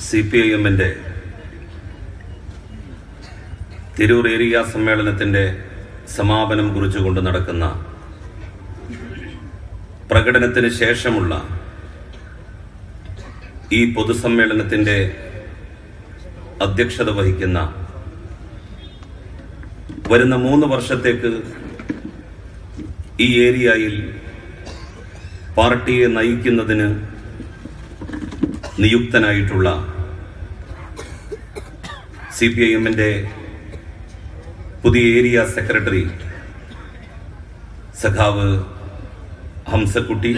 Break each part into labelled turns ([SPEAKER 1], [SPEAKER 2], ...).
[SPEAKER 1] C P I എമ്മിൻ്റെ Tirur area സമ്മേളനത്തിൻ്റെ സമാപനം കുറിച്ചുകൊണ്ട് നടക്കുന്ന പ്രകടനത്തിന് ശേഷമുള്ള ഈ പൊതുസമ്മേളനത്തിൻ്റെ അധ്യക്ഷത വഹിക്കുന്ന വരുന്ന മൂന്ന് വർഷത്തേക്ക് ഈ ഏരിയയിൽ പാർട്ടിയെ നയിക്കുന്നതിന് നിയുക്തനായിട്ടുള്ള സി പി ഐ എമ്മിൻ്റെ പുതിയ ഏരിയ സെക്രട്ടറി സഖാവ് ഹംസക്കുട്ടി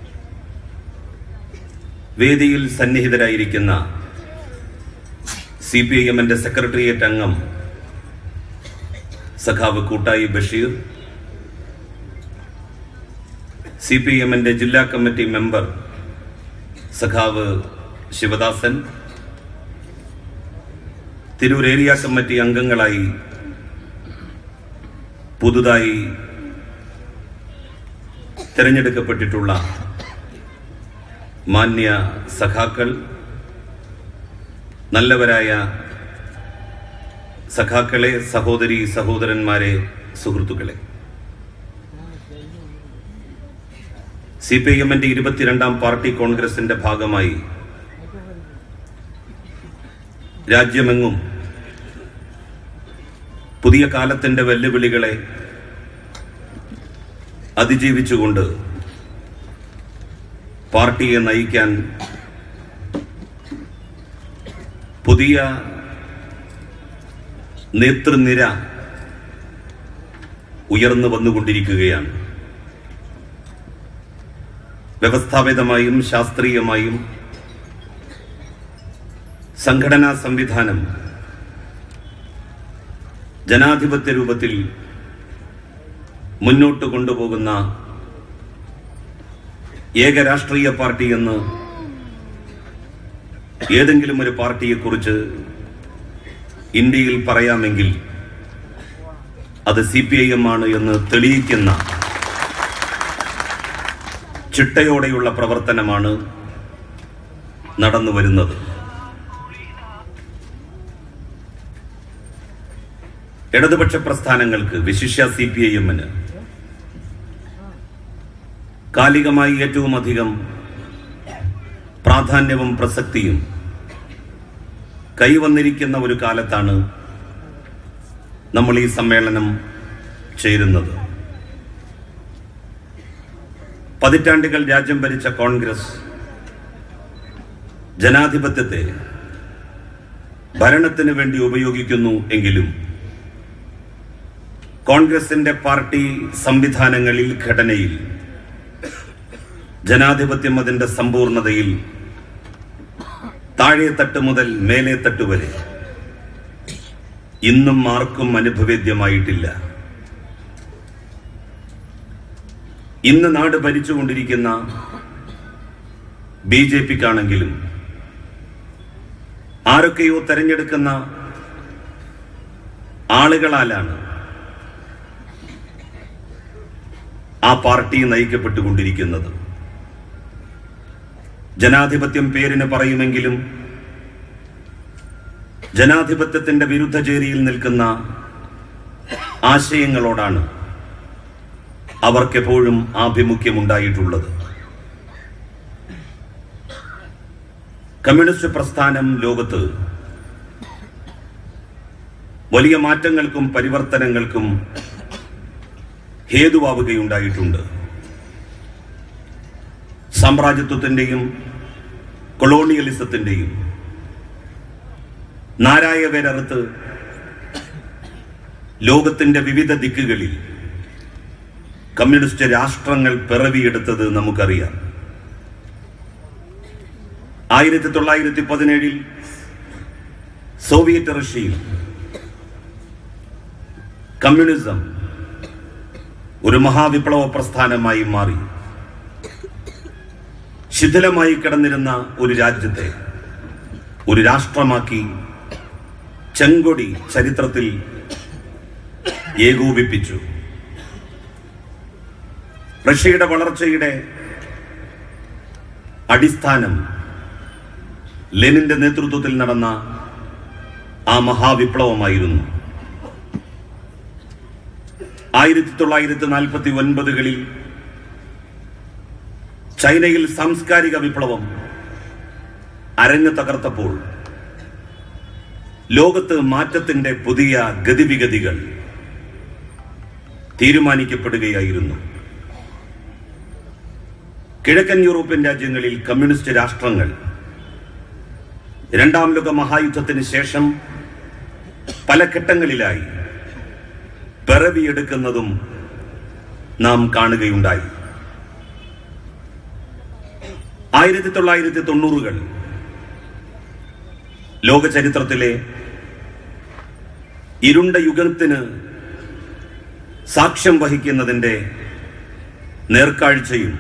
[SPEAKER 1] വേദിയിൽ സന്നിഹിതരായിരിക്കുന്ന സി പി ഐ എമ്മിന്റെ സെക്രട്ടേറിയറ്റ് അംഗം സഖാവ് കൂട്ടായി ബഷീർ സി പി എമ്മിന്റെ ജില്ലാ കമ്മിറ്റി മെമ്പർ സഖാവ് ശിവദാസൻ തിരൂർ ഏരിയ കമ്മിറ്റി അംഗങ്ങളായി പുതുതായി തിരഞ്ഞെടുക്കപ്പെട്ടിട്ടുള്ള മാന്യ സഖാക്കൾ നല്ലവരായ സഖാക്കളെ സഹോദരി സഹോദരന്മാരെ സുഹൃത്തുക്കളെ സി പി ഐ എമ്മിന്റെ ഇരുപത്തിരണ്ടാം പാർട്ടി കോൺഗ്രസിന്റെ ഭാഗമായി രാജ്യമെങ്ങും പുതിയ കാലത്തിന്റെ വെല്ലുവിളികളെ അതിജീവിച്ചുകൊണ്ട് പാർട്ടിയെ നയിക്കാൻ പുതിയ നേതൃനിര ഉയർന്നു വന്നുകൊണ്ടിരിക്കുകയാണ് വ്യവസ്ഥാപിതമായും ശാസ്ത്രീയമായും സംഘടനാ സംവിധാനം ജനാധിപത്യ രൂപത്തിൽ മുന്നോട്ട് കൊണ്ടുപോകുന്ന ഏക രാഷ്ട്രീയ പാർട്ടി എന്ന് ഏതെങ്കിലും ഒരു പാർട്ടിയെക്കുറിച്ച് ഇന്ത്യയിൽ പറയാമെങ്കിൽ അത് സി പി ഐ എം ആണ് എന്ന് തെളിയിക്കുന്ന ചിട്ടയോടെയുള്ള പ്രവർത്തനമാണ് നടന്നു വരുന്നത് ഇടതുപക്ഷ പ്രസ്ഥാനങ്ങൾക്ക് വിശിഷ്യ സി പി ഐ എമ്മിന് കാലികമായി ഏറ്റവും അധികം പ്രാധാന്യവും പ്രസക്തിയും കൈവന്നിരിക്കുന്ന ഒരു കാലത്താണ് നമ്മൾ ഈ സമ്മേളനം ചേരുന്നത് പതിറ്റാണ്ടുകൾ രാജ്യം ഭരിച്ച കോൺഗ്രസ് ജനാധിപത്യത്തെ ഭരണത്തിന് വേണ്ടി ഉപയോഗിക്കുന്നു എങ്കിലും കോൺഗ്രസിന്റെ പാർട്ടി സംവിധാനങ്ങളിൽ ഘടനയിൽ ജനാധിപത്യം അതിന്റെ സമ്പൂർണതയിൽ താഴെ തട്ട് മുതൽ മേലെ തട്ട് വരെ ഇന്നും ആർക്കും അനുഭവേദ്യമായിട്ടില്ല ഇന്ന് നാട് ഭരിച്ചുകൊണ്ടിരിക്കുന്ന ബി ജെ പിക്കാണെങ്കിലും ആരൊക്കെയോ തെരഞ്ഞെടുക്കുന്ന ആളുകളാലാണ് ആ പാർട്ടി നയിക്കപ്പെട്ടുകൊണ്ടിരിക്കുന്നത് ജനാധിപത്യം പേരിന് പറയുമെങ്കിലും ജനാധിപത്യത്തിന്റെ വിരുദ്ധ ചേരിയിൽ നിൽക്കുന്ന ആശയങ്ങളോടാണ് അവർക്കെപ്പോഴും ആഭിമുഖ്യമുണ്ടായിട്ടുള്ളത് കമ്മ്യൂണിസ്റ്റ് പ്രസ്ഥാനം ലോകത്ത് വലിയ മാറ്റങ്ങൾക്കും പരിവർത്തനങ്ങൾക്കും ഹേതുവാവുകയുണ്ടായിട്ടുണ്ട് സാമ്രാജ്യത്വത്തിന്റെയും കൊളോണിയലിസത്തിന്റെയും നാരായ വേരറുത്ത് ലോകത്തിന്റെ വിവിധ ദിക്കുകളിൽ കമ്മ്യൂണിസ്റ്റ് രാഷ്ട്രങ്ങൾ പിറവിയെടുത്തത് നമുക്കറിയാം ആയിരത്തി തൊള്ളായിരത്തി പതിനേഴിൽ സോവിയറ്റ് റഷ്യയിൽ കമ്മ്യൂണിസം ഒരു മഹാവിപ്ലവ പ്രസ്ഥാനമായി മാറി ശിഥിലമായി കിടന്നിരുന്ന ഒരു രാജ്യത്തെ ഒരു രാഷ്ട്രമാക്കി ചെങ്കൊടി ചരിത്രത്തിൽ ഏകോപിപ്പിച്ചു റഷ്യയുടെ വളർച്ചയുടെ അടിസ്ഥാനം ലെനിന്റെ നേതൃത്വത്തിൽ നടന്ന ആ മഹാവിപ്ലവമായിരുന്നു ആയിരത്തി തൊള്ളായിരത്തി നാൽപ്പത്തി ഒൻപതുകളിൽ ചൈനയിൽ സാംസ്കാരിക വിപ്ലവം അരങ്ങ് തകർത്തപ്പോൾ ലോകത്ത് മാറ്റത്തിന്റെ പുതിയ ഗതിവിഗതികൾ തീരുമാനിക്കപ്പെടുകയായിരുന്നു കിഴക്കൻ യൂറോപ്യൻ രാജ്യങ്ങളിൽ കമ്മ്യൂണിസ്റ്റ് രാഷ്ട്രങ്ങൾ രണ്ടാം ലോക മഹായുദ്ധത്തിന് ശേഷം പല ഘട്ടങ്ങളിലായി പിറവിയെടുക്കുന്നതും നാം കാണുകയുണ്ടായി ആയിരത്തി തൊള്ളായിരത്തി തൊണ്ണൂറുകൾ ലോക ചരിത്രത്തിലെ ഇരുണ്ട യുഗത്തിന് സാക്ഷ്യം വഹിക്കുന്നതിന്റെ നേർക്കാഴ്ചയും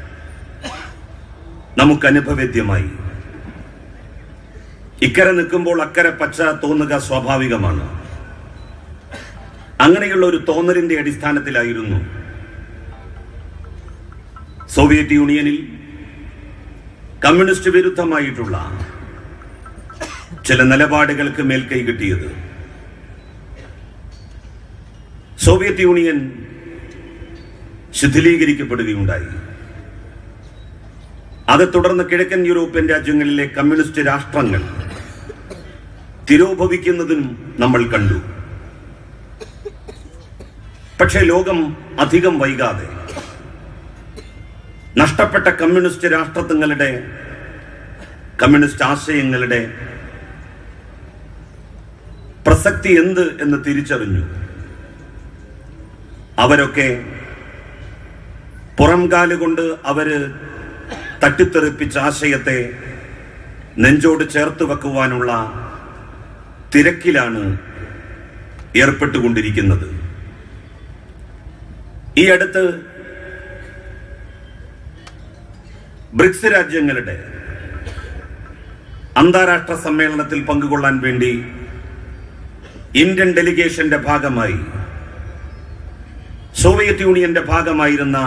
[SPEAKER 1] നമുക്ക് അനുഭവേദ്യമായി ഇക്കരെ നിൽക്കുമ്പോൾ അക്കരെ പച്ച തോന്നുക സ്വാഭാവികമാണ് അങ്ങനെയുള്ള ഒരു തോന്നലിന്റെ അടിസ്ഥാനത്തിലായിരുന്നു സോവിയറ്റ് യൂണിയനിൽ കമ്മ്യൂണിസ്റ്റ് വിരുദ്ധമായിട്ടുള്ള ചില നിലപാടുകൾക്ക് മേൽക്കൈ കിട്ടിയത് സോവിയറ്റ് യൂണിയൻ ശിഥിലീകരിക്കപ്പെടുകയുണ്ടായി അത് തുടർന്ന് കിഴക്കൻ യൂറോപ്യൻ രാജ്യങ്ങളിലെ കമ്മ്യൂണിസ്റ്റ് രാഷ്ട്രങ്ങൾ തിരോഭവിക്കുന്നതും നമ്മൾ കണ്ടു പക്ഷേ ലോകം അധികം വൈകാതെ നഷ്ടപ്പെട്ട കമ്മ്യൂണിസ്റ്റ് രാഷ്ട്രത്വങ്ങളുടെ കമ്മ്യൂണിസ്റ്റ് ആശയങ്ങളുടെ പ്രസക്തി എന്ത് എന്ന് തിരിച്ചറിഞ്ഞു അവരൊക്കെ പുറംകാലുകൊണ്ട് അവര് തട്ടിത്തെറിപ്പിച്ച ആശയത്തെ നെഞ്ചോട് ചേർത്ത് വെക്കുവാനുള്ള തിരക്കിലാണ് ഏർപ്പെട്ടുകൊണ്ടിരിക്കുന്നത് ഈ അടുത്ത് ബ്രിക്സ് രാജ്യങ്ങളുടെ അന്താരാഷ്ട്ര സമ്മേളനത്തിൽ പങ്കുകൊള്ളാൻ വേണ്ടി ഇന്ത്യൻ ഡെലിഗേഷന്റെ ഭാഗമായി സോവിയറ്റ് യൂണിയന്റെ ഭാഗമായിരുന്ന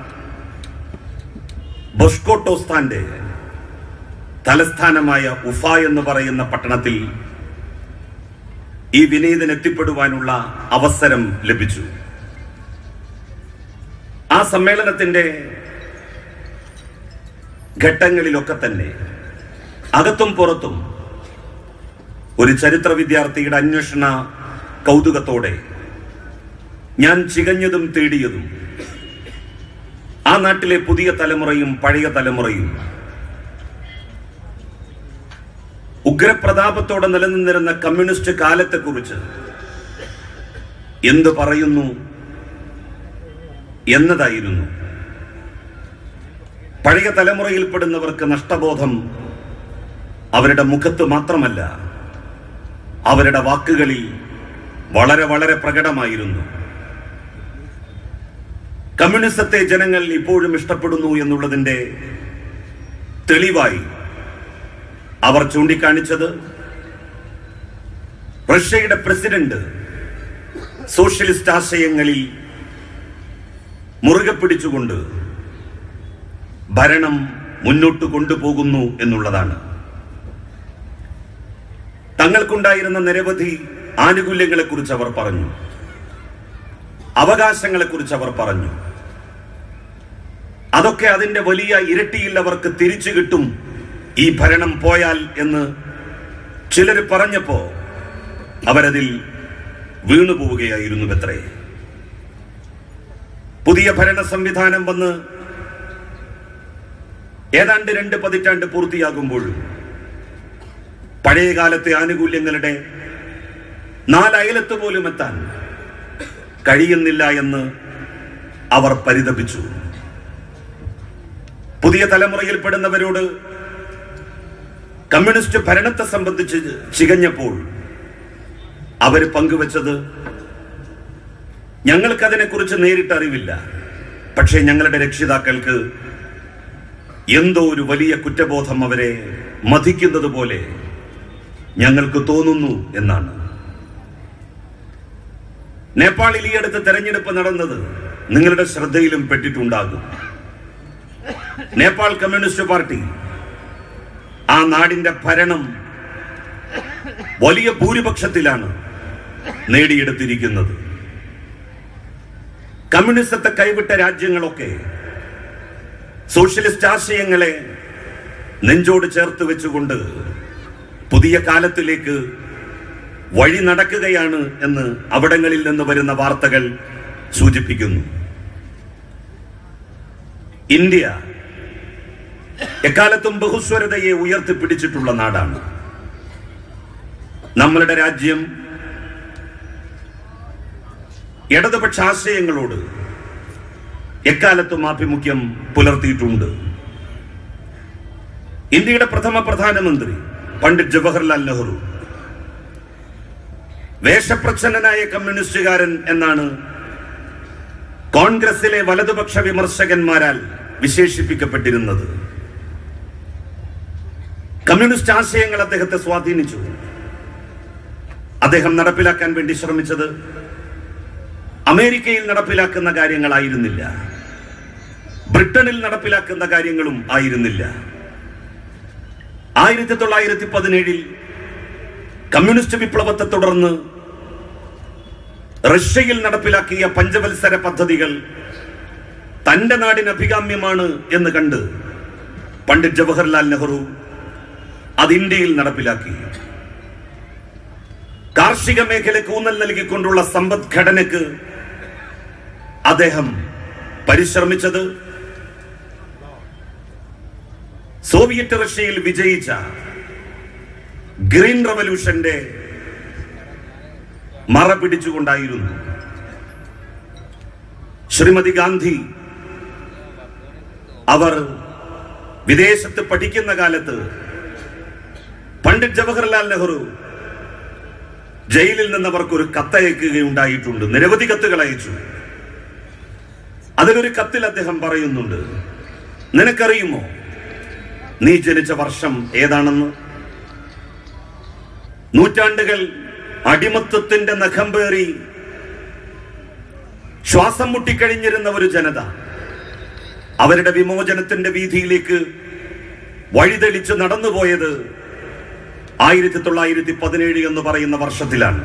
[SPEAKER 1] ബൊഷ്കോട്ടോസ്ഥാന്റെ തലസ്ഥാനമായ ഉഫ എന്ന് പറയുന്ന പട്ടണത്തിൽ ഈ വിനീതൻ എത്തിപ്പെടുവാനുള്ള അവസരം ലഭിച്ചു ആ സമ്മേളനത്തിന്റെ ഘട്ടങ്ങളിലൊക്കെ തന്നെ അകത്തും പുറത്തും ഒരു ചരിത്ര വിദ്യാർത്ഥിയുടെ അന്വേഷണ കൗതുകത്തോടെ ഞാൻ ചികഞ്ഞതും തേടിയതും ആ നാട്ടിലെ പുതിയ തലമുറയും പഴയ തലമുറയും ഉഗ്രപ്രതാപത്തോടെ നിലനിന്നിരുന്ന കമ്മ്യൂണിസ്റ്റ് കാലത്തെക്കുറിച്ച് എന്ത് പറയുന്നു എന്നതായിരുന്നു പഴയ തലമുറയിൽപ്പെടുന്നവർക്ക് നഷ്ടബോധം അവരുടെ മുഖത്ത് മാത്രമല്ല അവരുടെ വാക്കുകളിൽ വളരെ വളരെ പ്രകടമായിരുന്നു കമ്മ്യൂണിസത്തെ ജനങ്ങൾ ഇപ്പോഴും ഇഷ്ടപ്പെടുന്നു എന്നുള്ളതിന്റെ തെളിവായി അവർ ചൂണ്ടിക്കാണിച്ചത് റഷ്യയുടെ പ്രസിഡന്റ് സോഷ്യലിസ്റ്റ് ആശയങ്ങളിൽ മുറുകെ പിടിച്ചുകൊണ്ട് ഭരണം മുന്നോട്ട് കൊണ്ടുപോകുന്നു എന്നുള്ളതാണ് തങ്ങൾക്കുണ്ടായിരുന്ന നിരവധി ആനുകൂല്യങ്ങളെക്കുറിച്ച് അവർ പറഞ്ഞു അവകാശങ്ങളെക്കുറിച്ച് അവർ പറഞ്ഞു അതൊക്കെ അതിന്റെ വലിയ ഇരട്ടിയിൽ അവർക്ക് തിരിച്ചു കിട്ടും ഈ ഭരണം പോയാൽ എന്ന് ചിലർ പറഞ്ഞപ്പോ അവരതിൽ വീണുപോവുകയായിരുന്നു എത്രേ പുതിയ ഭരണ സംവിധാനം വന്ന് ഏതാണ്ട് രണ്ട് പതിറ്റാണ്ട് പൂർത്തിയാകുമ്പോഴും പഴയ കാലത്തെ ആനുകൂല്യങ്ങളുടെ നാലയലത്ത് പോലും എത്താൻ കഴിയുന്നില്ല എന്ന് അവർ പരിതപിച്ചു പുതിയ തലമുറയിൽപ്പെടുന്നവരോട് കമ്മ്യൂണിസ്റ്റ് ഭരണത്തെ സംബന്ധിച്ച് ചികഞ്ഞപ്പോൾ അവർ പങ്കുവച്ചത് ഞങ്ങൾക്കതിനെക്കുറിച്ച് നേരിട്ട് അറിവില്ല പക്ഷേ ഞങ്ങളുടെ രക്ഷിതാക്കൾക്ക് എന്തോ ഒരു വലിയ കുറ്റബോധം അവരെ മതിക്കുന്നത് പോലെ ഞങ്ങൾക്ക് തോന്നുന്നു എന്നാണ് നേപ്പാളിൽ ഈ അടുത്ത് തെരഞ്ഞെടുപ്പ് നടന്നത് നിങ്ങളുടെ ശ്രദ്ധയിലും പെട്ടിട്ടുണ്ടാകും നേപ്പാൾ കമ്മ്യൂണിസ്റ്റ് പാർട്ടി ആ നാടിന്റെ ഭരണം വലിയ ഭൂരിപക്ഷത്തിലാണ് നേടിയെടുത്തിരിക്കുന്നത് കമ്മ്യൂണിസത്തെ കൈവിട്ട രാജ്യങ്ങളൊക്കെ സോഷ്യലിസ്റ്റ് ആശയങ്ങളെ നെഞ്ചോട് ചേർത്ത് വെച്ചുകൊണ്ട് പുതിയ കാലത്തിലേക്ക് വഴി നടക്കുകയാണ് എന്ന് അവിടങ്ങളിൽ നിന്ന് വരുന്ന വാർത്തകൾ സൂചിപ്പിക്കുന്നു ഇന്ത്യ എക്കാലത്തും ബഹുസ്വരതയെ ഉയർത്തിപ്പിടിച്ചിട്ടുള്ള നാടാണ് നമ്മളുടെ രാജ്യം ഇടതുപക്ഷ ആശയങ്ങളോട് എക്കാലത്തും ആഭിമുഖ്യം പുലർത്തിയിട്ടുണ്ട് ഇന്ത്യയുടെ പ്രഥമ പ്രധാനമന്ത്രി പണ്ഡിറ്റ് ജവഹർലാൽ നെഹ്റു വേഷപ്രച്ഛന്നനായ കമ്മ്യൂണിസ്റ്റുകാരൻ എന്നാണ് കോൺഗ്രസിലെ വലതുപക്ഷ വിമർശകന്മാരാൽ വിശേഷിപ്പിക്കപ്പെട്ടിരുന്നത് കമ്മ്യൂണിസ്റ്റ് ആശയങ്ങൾ അദ്ദേഹത്തെ സ്വാധീനിച്ചു അദ്ദേഹം നടപ്പിലാക്കാൻ വേണ്ടി ശ്രമിച്ചത് അമേരിക്കയിൽ നടപ്പിലാക്കുന്ന കാര്യങ്ങളായിരുന്നില്ല ബ്രിട്ടനിൽ നടപ്പിലാക്കുന്ന കാര്യങ്ങളും ആയിരുന്നില്ല ആയിരത്തി തൊള്ളായിരത്തി പതിനേഴിൽ കമ്മ്യൂണിസ്റ്റ് വിപ്ലവത്തെ തുടർന്ന് റഷ്യയിൽ നടപ്പിലാക്കിയ പഞ്ചവത്സര പദ്ധതികൾ തന്റെ നാടിന് അഭികാമ്യമാണ് എന്ന് കണ്ട് പണ്ഡിറ്റ് ജവഹർലാൽ നെഹ്റു അത് ഇന്ത്യയിൽ നടപ്പിലാക്കി കാർഷിക മേഖലയ്ക്ക് ഊന്നൽ നൽകിക്കൊണ്ടുള്ള സമ്പദ്ഘടനയ്ക്ക് അദ്ദേഹം പരിശ്രമിച്ചത് സോവിയറ്റ് റഷ്യയിൽ വിജയിച്ച ഗ്രീൻ റവല്യൂഷന്റെ മറ പിടിച്ചുകൊണ്ടായിരുന്നു ശ്രീമതി ഗാന്ധി അവർ വിദേശത്ത് പഠിക്കുന്ന കാലത്ത് പണ്ഡിറ്റ് ജവഹർലാൽ നെഹ്റു ജയിലിൽ നിന്ന് അവർക്ക് ഒരു കത്തയക്കുകയുണ്ടായിട്ടുണ്ട് നിരവധി കത്തുകൾ അയച്ചു അതിലൊരു കത്തിൽ അദ്ദേഹം പറയുന്നുണ്ട് നിനക്കറിയുമോ നീ ജനിച്ച വർഷം ഏതാണെന്ന് നൂറ്റാണ്ടുകൾ അടിമത്വത്തിന്റെ നഖം പേറി ശ്വാസം മുട്ടിക്കഴിഞ്ഞിരുന്ന ഒരു ജനത അവരുടെ വിമോചനത്തിന്റെ വീതിയിലേക്ക് വഴിതെളിച്ച് നടന്നുപോയത് ആയിരത്തി തൊള്ളായിരത്തി പതിനേഴ് എന്ന് പറയുന്ന വർഷത്തിലാണ്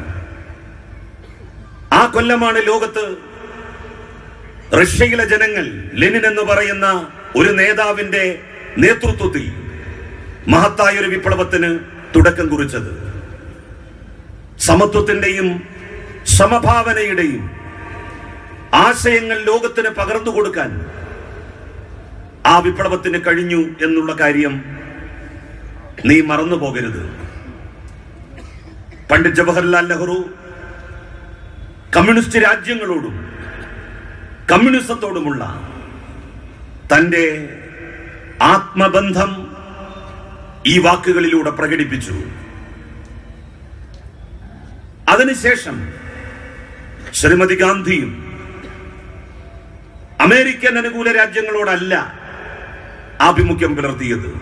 [SPEAKER 1] ആ കൊല്ലമാണ് ലോകത്ത് റഷ്യയിലെ ജനങ്ങൾ ലെനിൻ എന്ന് പറയുന്ന ഒരു നേതാവിന്റെ നേതൃത്വത്തിൽ മഹത്തായ ഒരു വിപ്ലവത്തിന് തുടക്കം കുറിച്ചത് സമത്വത്തിന്റെയും സമഭാവനയുടെയും ആശയങ്ങൾ ലോകത്തിന് പകർന്നു കൊടുക്കാൻ ആ വിപ്ലവത്തിന് കഴിഞ്ഞു എന്നുള്ള കാര്യം നീ മറന്നു പോകരുത് പണ്ഡിറ്റ് ജവഹർലാൽ നെഹ്റു കമ്മ്യൂണിസ്റ്റ് രാജ്യങ്ങളോടും കമ്മ്യൂണിസത്തോടുമുള്ള തന്റെ ആത്മബന്ധം ഈ വാക്കുകളിലൂടെ പ്രകടിപ്പിച്ചു അതിനുശേഷം ശ്രീമതി ഗാന്ധിയും അമേരിക്കൻ അനുകൂല രാജ്യങ്ങളോടല്ല ആഭിമുഖ്യം പുലർത്തിയത്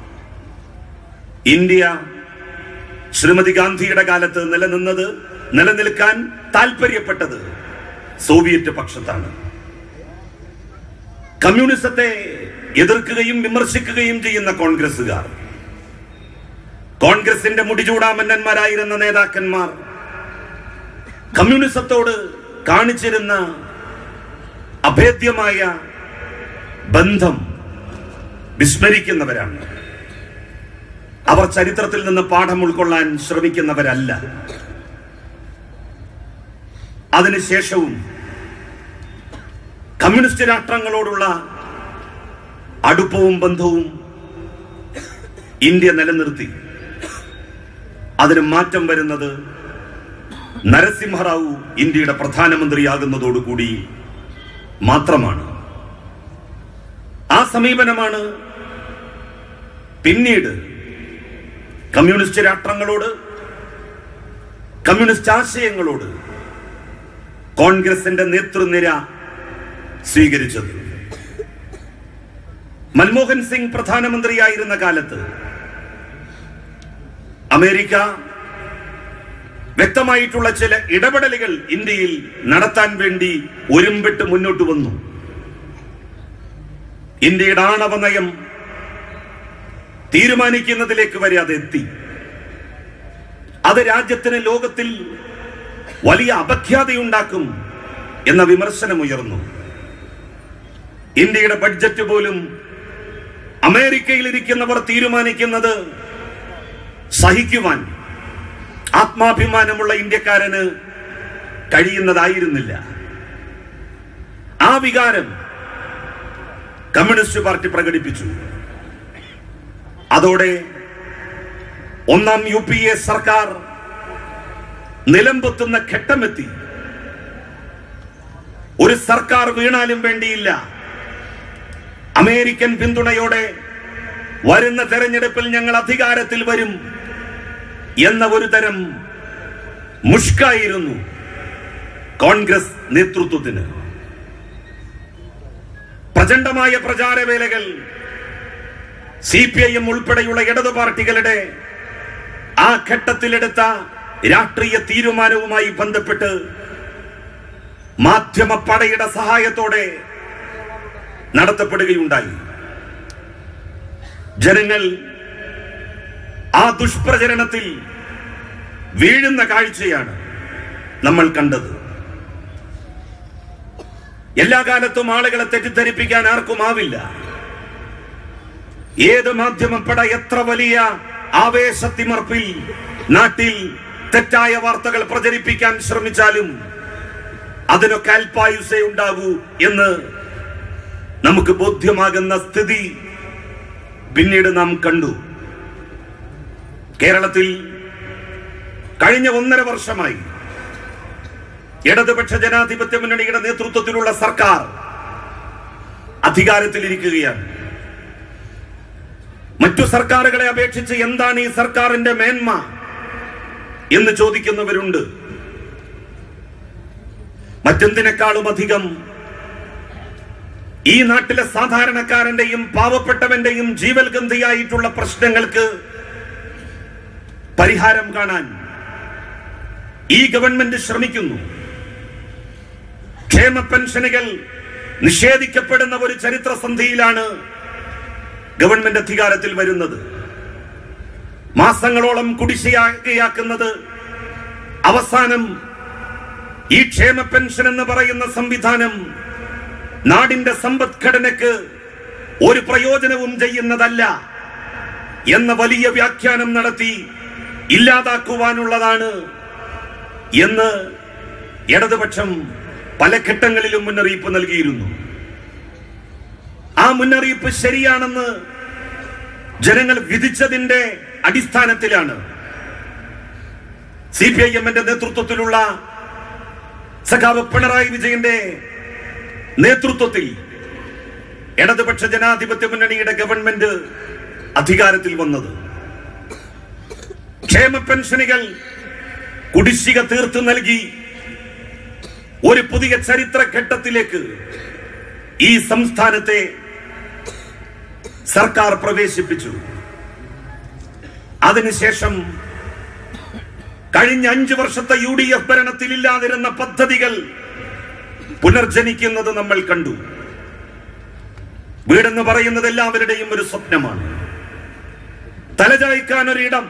[SPEAKER 1] ഇന്ത്യ ശ്രീമതി ഗാന്ധിയുടെ കാലത്ത് നിലനിന്നത് നിലനിൽക്കാൻ താല്പര്യപ്പെട്ടത് സോവിയറ്റ് പക്ഷത്താണ് കമ്മ്യൂണിസത്തെ എതിർക്കുകയും വിമർശിക്കുകയും ചെയ്യുന്ന കോൺഗ്രസുകാർ കോൺഗ്രസിന്റെ മുടിചൂടാമന്നന്മാരായിരുന്ന നേതാക്കന്മാർ കമ്മ്യൂണിസത്തോട് കാണിച്ചിരുന്ന അഭേദ്യമായ ബന്ധം വിസ്മരിക്കുന്നവരാണ് അവർ ചരിത്രത്തിൽ നിന്ന് പാഠം ഉൾക്കൊള്ളാൻ ശ്രമിക്കുന്നവരല്ല അതിനുശേഷവും കമ്മ്യൂണിസ്റ്റ് രാഷ്ട്രങ്ങളോടുള്ള അടുപ്പവും ബന്ധവും ഇന്ത്യ നിലനിർത്തി അതിന് മാറ്റം വരുന്നത് നരസിംഹറാവു ഇന്ത്യയുടെ പ്രധാനമന്ത്രിയാകുന്നതോടുകൂടി മാത്രമാണ് ആ സമീപനമാണ് പിന്നീട് കമ്മ്യൂണിസ്റ്റ് രാഷ്ട്രങ്ങളോട് കമ്മ്യൂണിസ്റ്റ് ആശയങ്ങളോട് കോൺഗ്രസിന്റെ നേതൃനിര സ്വീകരിച്ചത് മൻമോഹൻ സിംഗ് പ്രധാനമന്ത്രിയായിരുന്ന കാലത്ത് അമേരിക്ക വ്യക്തമായിട്ടുള്ള ചില ഇടപെടലുകൾ ഇന്ത്യയിൽ നടത്താൻ വേണ്ടി ഒരുമ്പിട്ട് മുന്നോട്ട് വന്നു ഇന്ത്യയുടെ ആണവ നയം തീരുമാനിക്കുന്നതിലേക്ക് വരെ അത് എത്തി അത് രാജ്യത്തിന് ലോകത്തിൽ വലിയ അപഖ്യാതിയുണ്ടാക്കും എന്ന വിമർശനമുയർന്നു ഇന്ത്യയുടെ ബഡ്ജറ്റ് പോലും അമേരിക്കയിൽ ഇരിക്കുന്നവർ തീരുമാനിക്കുന്നത് സഹിക്കുവാൻ ആത്മാഭിമാനമുള്ള ഇന്ത്യക്കാരന് കഴിയുന്നതായിരുന്നില്ല ആ വികാരം കമ്മ്യൂണിസ്റ്റ് പാർട്ടി പ്രകടിപ്പിച്ചു അതോടെ ഒന്നാം യു പി എ സർക്കാർ നിലംപൊത്തുന്ന ഘട്ടമെത്തി ഒരു സർക്കാർ വീണാലും വേണ്ടിയില്ല അമേരിക്കൻ പിന്തുണയോടെ വരുന്ന തെരഞ്ഞെടുപ്പിൽ ഞങ്ങൾ അധികാരത്തിൽ വരും എന്ന ഒരു തരം മുഷ്കായിരുന്നു കോൺഗ്രസ് നേതൃത്വത്തിന് പ്രചണ്ഡമായ പ്രചാരവേലകൾ സി പി ഐ എം ഉൾപ്പെടെയുള്ള ഇടതു പാർട്ടികളുടെ ആ ഘട്ടത്തിലെടുത്ത രാഷ്ട്രീയ തീരുമാനവുമായി ബന്ധപ്പെട്ട് മാധ്യമ പടയുടെ സഹായത്തോടെ നടത്തപ്പെടുകയുണ്ടായി ജനങ്ങൾ ആ ദുഷ്പ്രചരണത്തിൽ വീഴുന്ന കാഴ്ചയാണ് നമ്മൾ കണ്ടത് എല്ലാ കാലത്തും ആളുകളെ തെറ്റിദ്ധരിപ്പിക്കാൻ ആർക്കും ആവില്ല ഏത് മാധ്യമപ്പട എത്ര വലിയ ആവേശത്തിമർപ്പിൽ നാട്ടിൽ തെറ്റായ വാർത്തകൾ പ്രചരിപ്പിക്കാൻ ശ്രമിച്ചാലും അതിനൊക്കെ അല്പായുസേ ഉണ്ടാകൂ എന്ന് നമുക്ക് ബോധ്യമാകുന്ന സ്ഥിതി പിന്നീട് നാം കണ്ടു കേരളത്തിൽ കഴിഞ്ഞ ഒന്നര വർഷമായി ഇടതുപക്ഷ ജനാധിപത്യ മുന്നണിയുടെ നേതൃത്വത്തിലുള്ള സർക്കാർ അധികാരത്തിലിരിക്കുകയാണ് മറ്റു സർക്കാരുകളെ അപേക്ഷിച്ച് എന്താണ് ഈ സർക്കാരിന്റെ മേന്മ എന്ന് ചോദിക്കുന്നവരുണ്ട് മറ്റെന്തിനേക്കാളും അധികം ഈ നാട്ടിലെ സാധാരണക്കാരന്റെയും പാവപ്പെട്ടവന്റെയും ജീവൽഗന്ധിയായിട്ടുള്ള പ്രശ്നങ്ങൾക്ക് പരിഹാരം കാണാൻ ഈ ഗവൺമെന്റ് ശ്രമിക്കുന്നു ക്ഷേമ പെൻഷനുകൾ നിഷേധിക്കപ്പെടുന്ന ഒരു ചരിത്രസന്ധിയിലാണ് ഗവൺമെന്റ് അധികാരത്തിൽ വരുന്നത് മാസങ്ങളോളം കുടിശ്ശികയാക്കുന്നത് അവസാനം ഈ ക്ഷേമ പെൻഷൻ എന്ന് പറയുന്ന സംവിധാനം നാടിന്റെ സമ്പദ്ഘടനയ്ക്ക് ഒരു പ്രയോജനവും ചെയ്യുന്നതല്ല എന്ന വലിയ വ്യാഖ്യാനം നടത്തി ഇല്ലാതാക്കുവാനുള്ളതാണ് എന്ന് ഇടതുപക്ഷം പല ഘട്ടങ്ങളിലും മുന്നറിയിപ്പ് നൽകിയിരുന്നു ആ മുന്നറിയിപ്പ് ശരിയാണെന്ന് ജനങ്ങൾ വിധിച്ചതിന്റെ അടിസ്ഥാനത്തിലാണ് സി പി ഐ എമ്മിന്റെ നേതൃത്വത്തിലുള്ള സഖാവ് പിണറായി വിജയന്റെ നേതൃത്വത്തിൽ ഇടതുപക്ഷ ജനാധിപത്യ മുന്നണിയുടെ ഗവൺമെന്റ് അധികാരത്തിൽ വന്നത് ക്ഷേമ പെൻഷനുകൾ കുടിശ്ശിക തീർത്തു നൽകി ഒരു പുതിയ ചരിത്ര ഘട്ടത്തിലേക്ക് ഈ സംസ്ഥാനത്തെ സർക്കാർ പ്രവേശിപ്പിച്ചു അതിനുശേഷം കഴിഞ്ഞ അഞ്ചു വർഷത്തെ യു ഡി എഫ് ഭരണത്തിൽ ഇല്ലാതിരുന്ന പദ്ധതികൾ പുനർജനിക്കുന്നത് നമ്മൾ കണ്ടു വീടെന്ന് പറയുന്നത് എല്ലാവരുടെയും ഒരു സ്വപ്നമാണ് തലചായ്ക്കാൻ ഒരിടം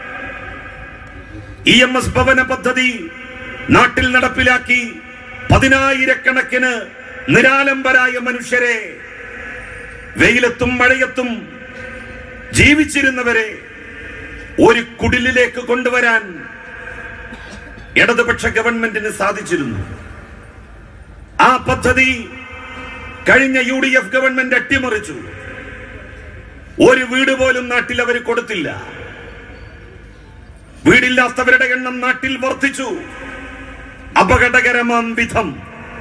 [SPEAKER 1] ഇ എം എസ് ഭവന പദ്ധതി നാട്ടിൽ നടപ്പിലാക്കി പതിനായിരക്കണക്കിന് നിരാലംബരായ മനുഷ്യരെ വെയിലത്തും മഴയത്തും ജീവിച്ചിരുന്നവരെ ഒരു കുടിലിലേക്ക് കൊണ്ടുവരാൻ ഇടതുപക്ഷ ഗവൺമെന്റിന് സാധിച്ചിരുന്നു ആ പദ്ധതി കഴിഞ്ഞ യു ഡി എഫ് ഗവൺമെന്റ് അട്ടിമറിച്ചു ഒരു വീട് പോലും നാട്ടിൽ അവർ കൊടുത്തില്ല വീടില്ലാത്തവരുടെ എണ്ണം നാട്ടിൽ വർദ്ധിച്ചു അപകടകരമാം വിധം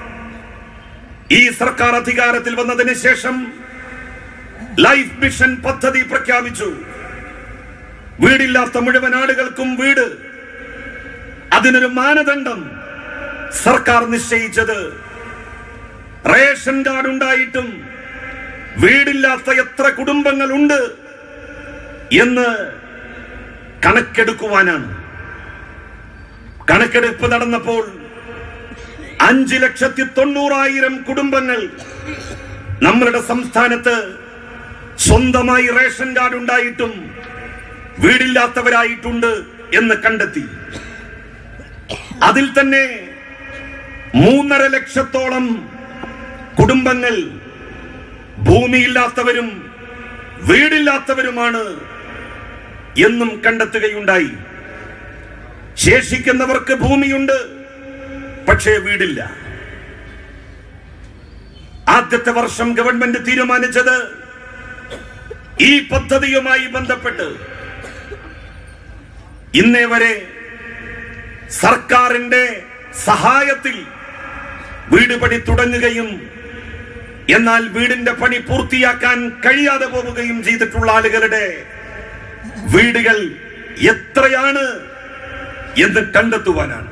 [SPEAKER 1] ഈ സർക്കാർ അധികാരത്തിൽ വന്നതിന് ശേഷം ലൈഫ് മിഷൻ പദ്ധതി പ്രഖ്യാപിച്ചു വീടില്ലാത്ത മുഴുവൻ ആളുകൾക്കും വീട് അതിനൊരു മാനദണ്ഡം സർക്കാർ നിശ്ചയിച്ചത് റേഷൻ കാർഡ് ഉണ്ടായിട്ടും വീടില്ലാത്ത എത്ര കുടുംബങ്ങളുണ്ട് എന്ന് കണക്കെടുക്കുവാനാണ് കണക്കെടുപ്പ് നടന്നപ്പോൾ അഞ്ച് ലക്ഷത്തി തൊണ്ണൂറായിരം കുടുംബങ്ങൾ നമ്മളുടെ സംസ്ഥാനത്ത് സ്വന്തമായി റേഷൻ കാർഡ് ഉണ്ടായിട്ടും വീടില്ലാത്തവരായിട്ടുണ്ട് എന്ന് കണ്ടെത്തി അതിൽ തന്നെ മൂന്നര ലക്ഷത്തോളം കുടുംബങ്ങൾ ഭൂമിയില്ലാത്തവരും വീടില്ലാത്തവരുമാണ് എന്നും കണ്ടെത്തുകയുണ്ടായി ശേഷിക്കുന്നവർക്ക് ഭൂമിയുണ്ട് പക്ഷേ വീടില്ല ആദ്യത്തെ വർഷം ഗവൺമെന്റ് തീരുമാനിച്ചത് ഈ പദ്ധതിയുമായി ബന്ധപ്പെട്ട് ഇന്നേ വരെ സർക്കാരിന്റെ സഹായത്തിൽ വീട് പണി തുടങ്ങുകയും എന്നാൽ വീടിന്റെ പണി പൂർത്തിയാക്കാൻ കഴിയാതെ പോവുകയും ചെയ്തിട്ടുള്ള ആളുകളുടെ വീടുകൾ എത്രയാണ് എന്ന് കണ്ടെത്തുവാനാണ്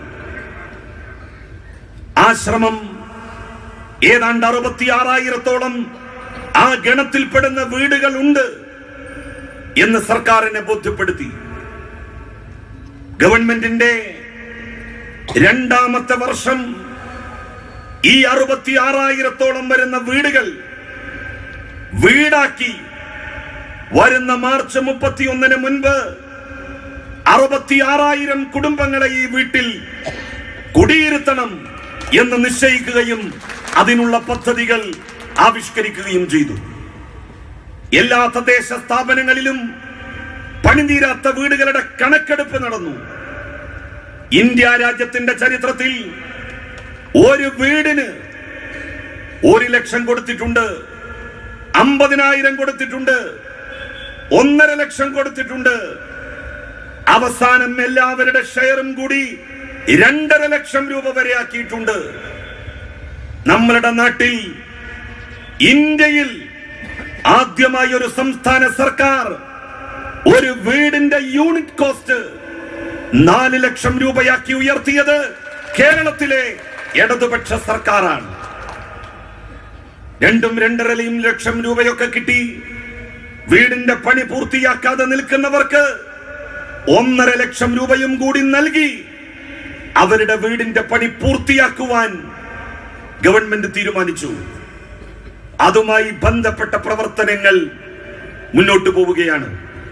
[SPEAKER 1] ആ ശ്രമം ഏതാണ്ട് അറുപത്തിയാറായിരത്തോളം ആ ഗണത്തിൽപ്പെടുന്ന വീടുകൾ ഉണ്ട് എന്ന് സർക്കാരിനെ ബോധ്യപ്പെടുത്തി ഗവൺമെന്റിന്റെ രണ്ടാമത്തെ വർഷം ഈ അറുപത്തിയാറായിരത്തോളം വരുന്ന വീടുകൾ വീടാക്കി വരുന്ന മാർച്ച് മുപ്പത്തിയൊന്നിന് മുൻപ് അറുപത്തിയാറായിരം കുടുംബങ്ങളെ ഈ വീട്ടിൽ കുടിയിരുത്തണം എന്ന് നിശ്ചയിക്കുകയും അതിനുള്ള പദ്ധതികൾ ആവിഷ്കരിക്കുകയും ചെയ്തു എല്ലാ തദ്ദേശ സ്ഥാപനങ്ങളിലും പണിതീരാത്ത വീടുകളുടെ കണക്കെടുപ്പ് നടന്നു ഇന്ത്യ രാജ്യത്തിന്റെ ചരിത്രത്തിൽ ഒരു വീടിന് ഒരു ലക്ഷം കൊടുത്തിട്ടുണ്ട് അമ്പതിനായിരം കൊടുത്തിട്ടുണ്ട് ഒന്നര ലക്ഷം കൊടുത്തിട്ടുണ്ട് അവസാനം എല്ലാവരുടെ ഷെയറും കൂടി രണ്ടര ലക്ഷം രൂപ വരെ ആക്കിയിട്ടുണ്ട് നമ്മളുടെ നാട്ടിൽ ഇന്ത്യയിൽ ആദ്യമായി ഒരു സംസ്ഥാന സർക്കാർ ഒരു വീടിന്റെ യൂണിറ്റ് കോസ്റ്റ് നാല് ലക്ഷം രൂപയാക്കി ഉയർത്തിയത് കേരളത്തിലെ ഇടതുപക്ഷ സർക്കാരാണ് രണ്ടും രണ്ടരലയും ലക്ഷം രൂപയൊക്കെ കിട്ടി വീടിന്റെ പണി പൂർത്തിയാക്കാതെ നിൽക്കുന്നവർക്ക് ഒന്നര ലക്ഷം രൂപയും കൂടി നൽകി അവരുടെ വീടിന്റെ പണി പൂർത്തിയാക്കുവാൻ ഗവൺമെന്റ് തീരുമാനിച്ചു അതുമായി ബന്ധപ്പെട്ട പ്രവർത്തനങ്ങൾ മുന്നോട്ട് പോവുകയാണ്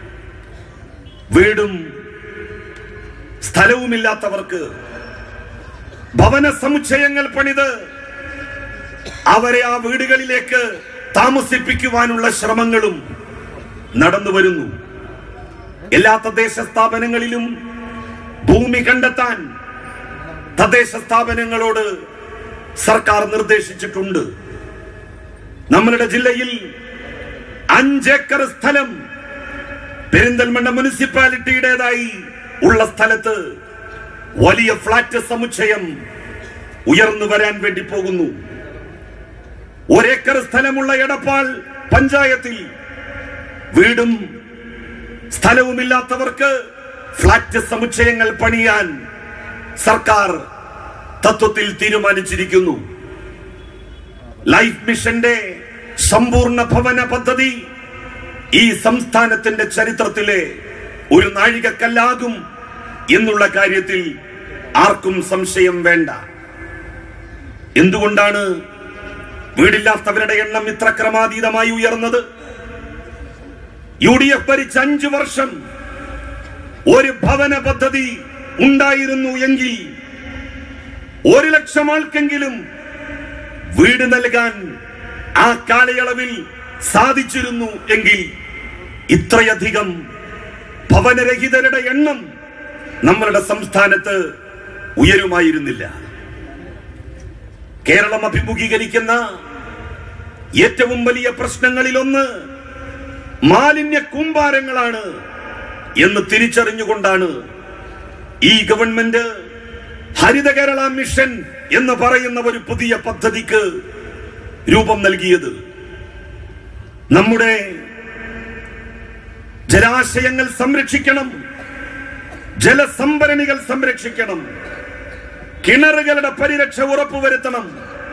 [SPEAKER 1] വീടും സ്ഥലവുമില്ലാത്തവർക്ക് ഭവന സമുച്ചയങ്ങൾ പണിത് അവരെ ആ വീടുകളിലേക്ക് താമസിപ്പിക്കുവാനുള്ള ശ്രമങ്ങളും നടന്നു വരുന്നു എല്ലാ തദ്ദേശ സ്ഥാപനങ്ങളിലും ഭൂമി കണ്ടെത്താൻ തദ്ദേശ സ്ഥാപനങ്ങളോട് സർക്കാർ നിർദ്ദേശിച്ചിട്ടുണ്ട് നമ്മളുടെ ജില്ലയിൽ അഞ്ചേക്കർ സ്ഥലം പെരിന്തൽമണ്ണ മുനിസിപ്പാലിറ്റിയുടേതായി ഉള്ള സ്ഥലത്ത് വലിയ ഫ്ലാറ്റ് സമുച്ചയം ഉയർന്നു വരാൻ വേണ്ടി പോകുന്നു ഒരേക്കർ സ്ഥലമുള്ള എടപ്പാൾ പഞ്ചായത്തിൽ വീടും സ്ഥലവുമില്ലാത്തവർക്ക് ഫ്ലാറ്റ് സമുച്ചയങ്ങൾ പണിയാൻ സർക്കാർ തത്വത്തിൽ തീരുമാനിച്ചിരിക്കുന്നു ലൈഫ് മിഷന്റെ സമ്പൂർണ്ണ ഭവന പദ്ധതി ഈ സംസ്ഥാനത്തിന്റെ ചരിത്രത്തിലെ ഒരു നാഴികക്കല്ലാകും എന്നുള്ള കാര്യത്തിൽ ആർക്കും സംശയം വേണ്ട എന്തുകൊണ്ടാണ് വീടില്ലാത്തവരുടെ എണ്ണം ഇത്ര ക്രമാതീതമായി ഉയർന്നത് യു ഡി എഫ് ഭരിച്ച അഞ്ചു വർഷം ഒരു ഭവന പദ്ധതി ഉണ്ടായിരുന്നു എങ്കിൽ ഒരു ലക്ഷം ആൾക്കെങ്കിലും വീട് നൽകാൻ ആ കാലയളവിൽ സാധിച്ചിരുന്നു എങ്കിൽ ഇത്രയധികം ഭവനരഹിതരുടെ എണ്ണം നമ്മളുടെ സംസ്ഥാനത്ത് ഉയരുമായിരുന്നില്ല കേരളം അഭിമുഖീകരിക്കുന്ന ഏറ്റവും വലിയ പ്രശ്നങ്ങളിലൊന്ന് മാലിന്യ കൂമ്പാരങ്ങളാണ് എന്ന് തിരിച്ചറിഞ്ഞുകൊണ്ടാണ് ഈ ഗവൺമെന്റ് ഹരിത കേരള മിഷൻ എന്ന് പറയുന്ന ഒരു പുതിയ പദ്ധതിക്ക് രൂപം നൽകിയത് നമ്മുടെ ജലാശയങ്ങൾ സംരക്ഷിക്കണം ജലസംഭരണികൾ സംരക്ഷിക്കണം കിണറുകളുടെ പരിരക്ഷ ഉറപ്പുവരുത്തണം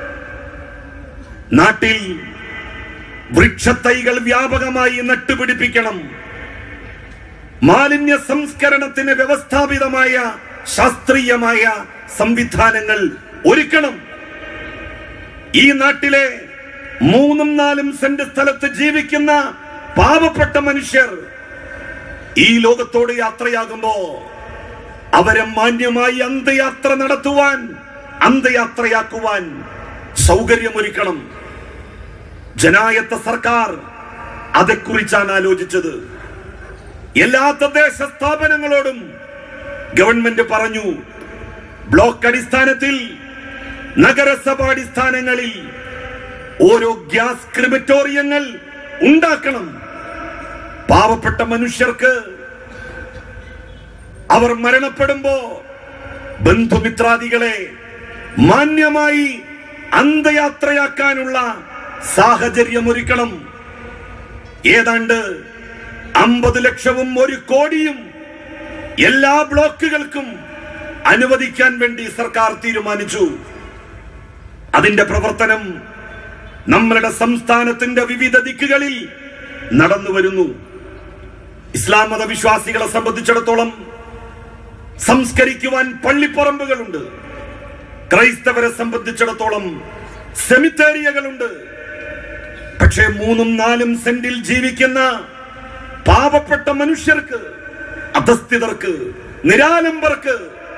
[SPEAKER 1] നാട്ടിൽ വൃക്ഷത്തൈകൾ വ്യാപകമായി നട്ടുപിടിപ്പിക്കണം മാലിന്യ സംസ്കരണത്തിന് വ്യവസ്ഥാപിതമായ ശാസ്ത്രീയമായ സംവിധാനങ്ങൾ ഒരുക്കണം ഈ നാട്ടിലെ മൂന്നും നാലും സെന്റ് സ്ഥലത്ത് ജീവിക്കുന്ന പാവപ്പെട്ട മനുഷ്യർ ഈ ലോകത്തോട് യാത്രയാകുമ്പോ അവരെ മാന്യമായി അന്ത്യയാത്ര നടത്തുവാൻ അന്ത്യയാത്രയാക്കുവാൻ സൗകര്യമൊരുക്കണം ജനായത്ത സർക്കാർ അതേക്കുറിച്ചാണ് ആലോചിച്ചത് എല്ലാ തദ്ദേശ സ്ഥാപനങ്ങളോടും ഗവൺമെന്റ് പറഞ്ഞു ബ്ലോക്ക് അടിസ്ഥാനത്തിൽ നഗരസഭാടിസ്ഥാനങ്ങളിൽ ഓരോ ഗ്യാസ് ക്രിമറ്റോറിയങ്ങൾ ഉണ്ടാക്കണം പാവപ്പെട്ട മനുഷ്യർക്ക് അവർ മരണപ്പെടുമ്പോ ബന്ധുമിത്രാദികളെ മാന്യമായി അന്ത്യയാത്രയാക്കാനുള്ള സാഹചര്യം ഒരുക്കണം ഏതാണ്ട് അമ്പത് ലക്ഷവും ഒരു കോടിയും എല്ലാ ബ്ലോക്കുകൾക്കും അനുവദിക്കാൻ വേണ്ടി സർക്കാർ തീരുമാനിച്ചു അതിന്റെ പ്രവർത്തനം നമ്മളുടെ സംസ്ഥാനത്തിന്റെ വിവിധ ദിക്കുകളിൽ നടന്നു വരുന്നു ഇസ്ലാം മത വിശ്വാസികളെ സംബന്ധിച്ചിടത്തോളം സംസ്കരിക്കുവാൻ പള്ളിപ്പറമ്പുകളുണ്ട് ക്രൈസ്തവരെ സംബന്ധിച്ചിടത്തോളം സെമിത്തേരിയകളുണ്ട് പക്ഷേ മൂന്നും നാലും സെന്റിൽ ജീവിക്കുന്ന പാവപ്പെട്ട മനുഷ്യർക്ക് അധസ്ഥിതർക്ക് നിരാലംബർക്ക്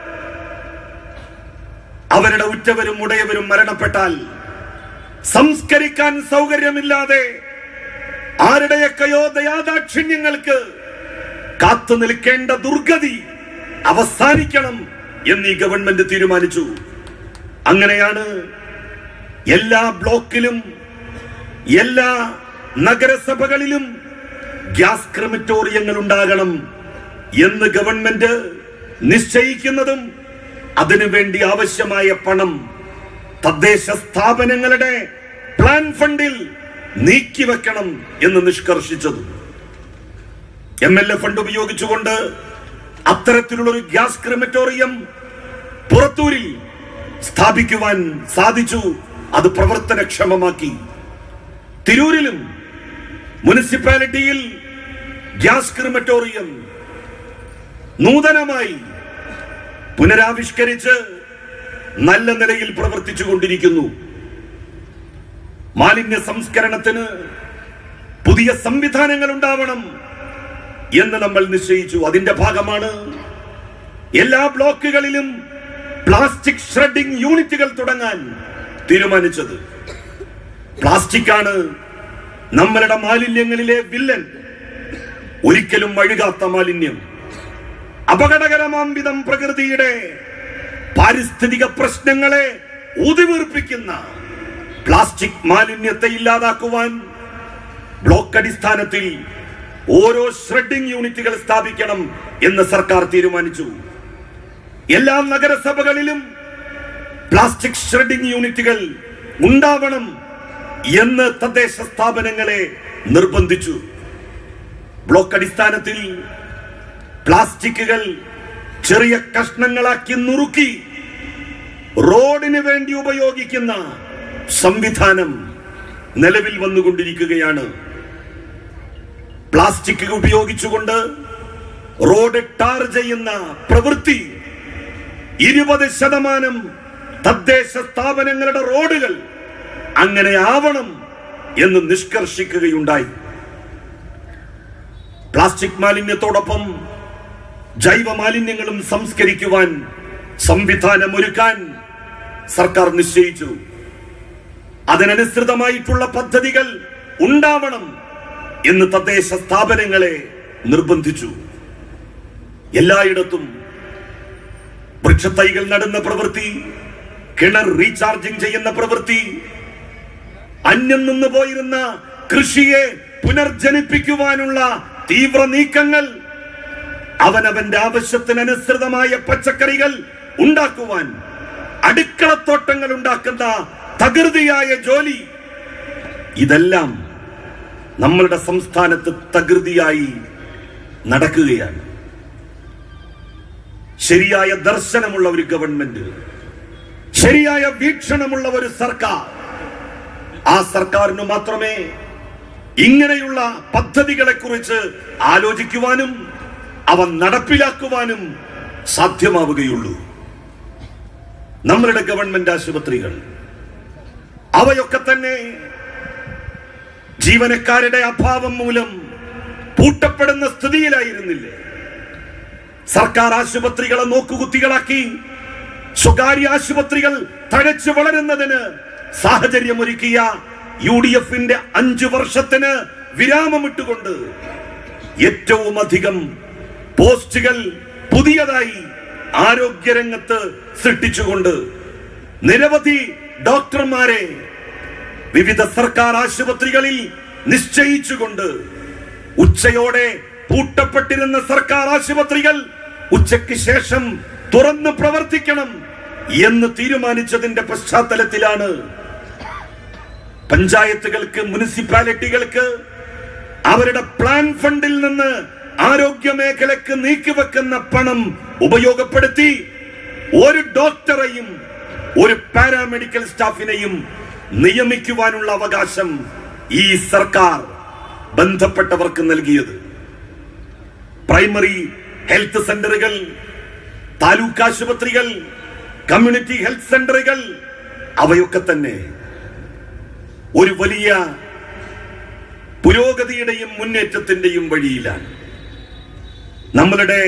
[SPEAKER 1] അവരുടെ ഉറ്റവരും ഉടയവരും മരണപ്പെട്ടാൽ സംസ്കരിക്കാൻ സൗകര്യമില്ലാതെ ആരുടെയൊക്കെയോ ദയാദാക്ഷിണ്യങ്ങൾക്ക് കാത്തു നിൽക്കേണ്ട ദുർഗതി അവസാനിക്കണം എന്ന് ഈ ഗവൺമെന്റ് തീരുമാനിച്ചു അങ്ങനെയാണ് എല്ലാ ബ്ലോക്കിലും എല്ലാ നഗരസഭകളിലും ഗ്യാസ് ക്രിമിറ്റോറിയങ്ങൾ ഉണ്ടാകണം എന്ന് ഗവൺമെന്റ് നിശ്ചയിക്കുന്നതും അതിനുവേണ്ടി ആവശ്യമായ പണം തദ്ദേശ സ്ഥാപനങ്ങളുടെ പ്ലാൻ ഫണ്ടിൽ നീക്കിവെക്കണം എന്ന് നിഷ്കർഷിച്ചതും എം എൽ എ ഫണ്ട് ഉപയോഗിച്ചുകൊണ്ട് അത്തരത്തിലുള്ള ഒരു ഗ്യാസ് ക്രിമറ്റോറിയം പുറത്തൂരിൽ സ്ഥാപിക്കുവാൻ സാധിച്ചു അത് പ്രവർത്തനക്ഷമമാക്കി തിരൂരിലും മുനിസിപ്പാലിറ്റിയിൽ ഗ്യാസ് ക്രിമറ്റോറിയം നൂതനമായി പുനരാവിഷ്കരിച്ച് നല്ല നിലയിൽ പ്രവർത്തിച്ചു കൊണ്ടിരിക്കുന്നു മാലിന്യ സംസ്കരണത്തിന് പുതിയ സംവിധാനങ്ങൾ ഉണ്ടാവണം എന്ന് നമ്മൾ നിശ്ചയിച്ചു അതിന്റെ ഭാഗമാണ് എല്ലാ ബ്ലോക്കുകളിലും പ്ലാസ്റ്റിക് ഷ്രെഡിംഗ് യൂണിറ്റുകൾ തുടങ്ങാൻ തീരുമാനിച്ചത് പ്ലാസ്റ്റിക് ആണ് നമ്മളുടെ മാലിന്യങ്ങളിലെ വില്ലൻ ഒരിക്കലും അഴുകാത്ത മാലിന്യം അപകടകരമാം വിധം പ്രകൃതിയുടെ പാരിസ്ഥിതിക പ്രശ്നങ്ങളെ ഊതിവീർപ്പിക്കുന്ന പ്ലാസ്റ്റിക് മാലിന്യത്തെ ഇല്ലാതാക്കുവാൻ ബ്ലോക്ക് അടിസ്ഥാനത്തിൽ ഓരോ ഷ്രെഡിംഗ് യൂണിറ്റുകൾ സ്ഥാപിക്കണം എന്ന് സർക്കാർ തീരുമാനിച്ചു എല്ലാ നഗരസഭകളിലും പ്ലാസ്റ്റിക് ഷ്രെഡിംഗ് യൂണിറ്റുകൾ ഉണ്ടാവണം എന്ന് തദ്ദേശ സ്ഥാപനങ്ങളെ നിർബന്ധിച്ചു ബ്ലോക്ക് അടിസ്ഥാനത്തിൽ പ്ലാസ്റ്റിക്കുകൾ ചെറിയ കഷ്ണങ്ങളാക്കി നുറുക്കി റോഡിന് വേണ്ടി ഉപയോഗിക്കുന്ന സംവിധാനം നിലവിൽ വന്നുകൊണ്ടിരിക്കുകയാണ് പ്ലാസ്റ്റിക് ഉപയോഗിച്ചുകൊണ്ട് റോഡ് ടാർ ചെയ്യുന്ന പ്രവൃത്തി ഇരുപത് ശതമാനം തദ്ദേശ സ്ഥാപനങ്ങളുടെ റോഡുകൾ അങ്ങനെ ആവണം എന്ന് നിഷ്കർഷിക്കുകയുണ്ടായി പ്ലാസ്റ്റിക് മാലിന്യത്തോടൊപ്പം ജൈവ മാലിന്യങ്ങളും സംസ്കരിക്കുവാൻ സംവിധാനമൊരുക്കാൻ സർക്കാർ നിശ്ചയിച്ചു അതിനനുസൃതമായിട്ടുള്ള പദ്ധതികൾ ഉണ്ടാവണം എന്ന് തദ്ദേശ സ്ഥാപനങ്ങളെ നിർബന്ധിച്ചു എല്ലായിടത്തും വൃക്ഷത്തൈകൾ നടുന്ന പ്രവൃത്തി കിണർ റീചാർജിംഗ് ചെയ്യുന്ന പ്രവൃത്തി അന്യം നിന്ന് പോയിരുന്ന കൃഷിയെ പുനർജനിപ്പിക്കുവാനുള്ള തീവ്ര നീക്കങ്ങൾ അവനവന്റെ ആവശ്യത്തിനനുസൃതമായ പച്ചക്കറികൾ ഉണ്ടാക്കുവാൻ അടുക്കളത്തോട്ടങ്ങൾ ഉണ്ടാക്കുന്ന തകൃതിയായ ജോലി ഇതെല്ലാം നമ്മളുടെ സംസ്ഥാനത്ത് തകൃതിയായി നടക്കുകയാണ് ശരിയായ ദർശനമുള്ള ഒരു ഗവൺമെന്റ് ശരിയായ വീക്ഷണമുള്ള ഒരു സർക്കാർ ആ സർക്കാരിന് മാത്രമേ ഇങ്ങനെയുള്ള പദ്ധതികളെ കുറിച്ച് ആലോചിക്കുവാനും അവ നടപ്പിലാക്കുവാനും സാധ്യമാവുകയുള്ളൂ നമ്മളുടെ ഗവൺമെന്റ് ആശുപത്രികൾ അവയൊക്കെ തന്നെ ജീവനക്കാരുടെ അഭാവം മൂലം പൂട്ടപ്പെടുന്ന സ്ഥിതിയിലായിരുന്നില്ലേ സർക്കാർ ആശുപത്രികളെ നോക്കുകുത്തികളാക്കി സ്വകാര്യ ആശുപത്രികൾ തഴച്ചു വളരുന്നതിന് സാഹചര്യമൊരുക്കിയ യു ഡി എഫിന്റെ അഞ്ചു വർഷത്തിന് വിരാമമിട്ടുകൊണ്ട് ഏറ്റവും അധികം പോസ്റ്റുകൾ പുതിയതായി ആരോഗ്യരംഗത്ത് സൃഷ്ടിച്ചുകൊണ്ട് നിരവധി ഡോക്ടർമാരെ വിവിധ സർക്കാർ ആശുപത്രികളിൽ നിശ്ചയിച്ചുകൊണ്ട് ഉച്ചയോടെ പൂട്ടപ്പെട്ടിരുന്ന സർക്കാർ ആശുപത്രികൾ ഉച്ചയ്ക്ക് ശേഷം തുറന്ന് പ്രവർത്തിക്കണം എന്ന് തീരുമാനിച്ചതിന്റെ പശ്ചാത്തലത്തിലാണ് പഞ്ചായത്തുകൾക്ക് മുനിസിപ്പാലിറ്റികൾക്ക് അവരുടെ പ്ലാൻ ഫണ്ടിൽ നിന്ന് ആരോഗ്യ മേഖലക്ക് നീക്കിവെക്കുന്ന പണം ഉപയോഗപ്പെടുത്തി ഒരു ഡോക്ടറെയും ഒരു പാരാമെഡിക്കൽ സ്റ്റാഫിനെയും നിയമിക്കുവാനുള്ള അവകാശം ഈ സർക്കാർ ബന്ധപ്പെട്ടവർക്ക് നൽകിയത് പ്രൈമറി ഹെൽത്ത് സെന്ററുകൾ താലൂക്ക് ആശുപത്രികൾ കമ്മ്യൂണിറ്റി ഹെൽത്ത് സെന്ററുകൾ അവയൊക്കെ തന്നെ ഒരു വലിയ പുരോഗതിയുടെയും മുന്നേറ്റത്തിന്റെയും വഴിയിലാണ് നമ്മളുടെ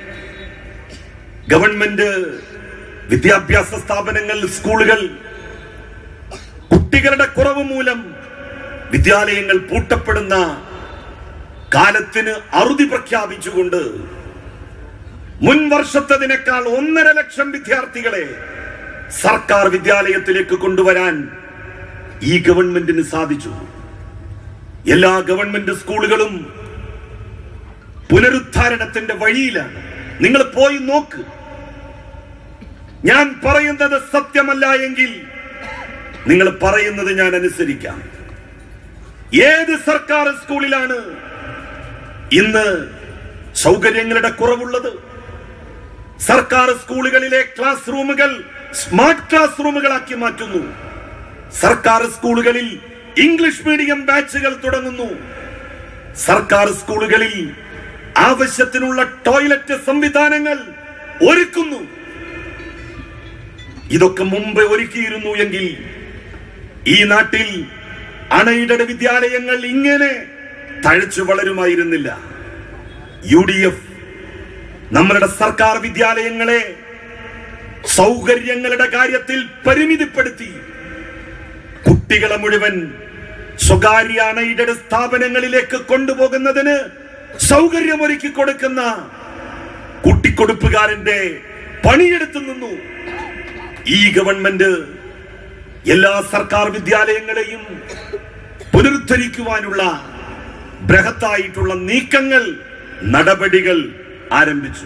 [SPEAKER 1] ഗവൺമെന്റ് വിദ്യാഭ്യാസ സ്ഥാപനങ്ങൾ സ്കൂളുകൾ കുട്ടികളുടെ കുറവ് മൂലം വിദ്യാലയങ്ങൾ പൂട്ടപ്പെടുന്ന കാലത്തിന് അറുതി പ്രഖ്യാപിച്ചുകൊണ്ട് മുൻ വർഷത്തതിനേക്കാൾ ഒന്നര ലക്ഷം വിദ്യാർത്ഥികളെ സർക്കാർ വിദ്യാലയത്തിലേക്ക് കൊണ്ടുവരാൻ ഈ ഗവൺമെന്റിന് സാധിച്ചു എല്ലാ ഗവൺമെന്റ് സ്കൂളുകളും പുനരുദ്ധാരണത്തിന്റെ വഴിയിലാണ് നിങ്ങൾ പോയി നോക്ക് ഞാൻ പറയുന്നത് സത്യമല്ല എങ്കിൽ നിങ്ങൾ പറയുന്നത് ഞാൻ അനുസരിക്കാം ഏത് സർക്കാർ സ്കൂളിലാണ് ഇന്ന് സൗകര്യങ്ങളുടെ കുറവുള്ളത് സർക്കാർ സ്കൂളുകളിലെ ക്ലാസ് റൂമുകൾ സ്മാർട്ട് ക്ലാസ് റൂമുകളാക്കി മാറ്റുന്നു സർക്കാർ സ്കൂളുകളിൽ ഇംഗ്ലീഷ് മീഡിയം ബാച്ചുകൾ തുടങ്ങുന്നു സർക്കാർ സ്കൂളുകളിൽ ആവശ്യത്തിനുള്ള ടോയ്ലറ്റ് സംവിധാനങ്ങൾ ഒരുക്കുന്നു ഇതൊക്കെ മുമ്പ് ഒരുക്കിയിരുന്നു എങ്കിൽ ഈ നാട്ടിൽ അണയിടട് വിദ്യാലയങ്ങൾ ഇങ്ങനെ തഴച്ചു വളരുമായിരുന്നില്ല യു ഡി എഫ് നമ്മളുടെ സർക്കാർ വിദ്യാലയങ്ങളെ സൗകര്യങ്ങളുടെ കാര്യത്തിൽ പരിമിതിപ്പെടുത്തി കുട്ടികളെ മുഴുവൻ സ്വകാര്യ അണയിടട് സ്ഥാപനങ്ങളിലേക്ക് കൊണ്ടുപോകുന്നതിന് സൗകര്യമൊരുക്കി കൊടുക്കുന്ന കുട്ടിക്കൊടുപ്പുകാരന്റെ പണിയെടുത്തു നിന്നു ഈ ഗവൺമെന്റ് എല്ലാ സർക്കാർ വിദ്യാലയങ്ങളെയും പുനരുദ്ധരിക്കുവാനുള്ള ബൃഹത്തായിട്ടുള്ള നീക്കങ്ങൾ നടപടികൾ ആരംഭിച്ചു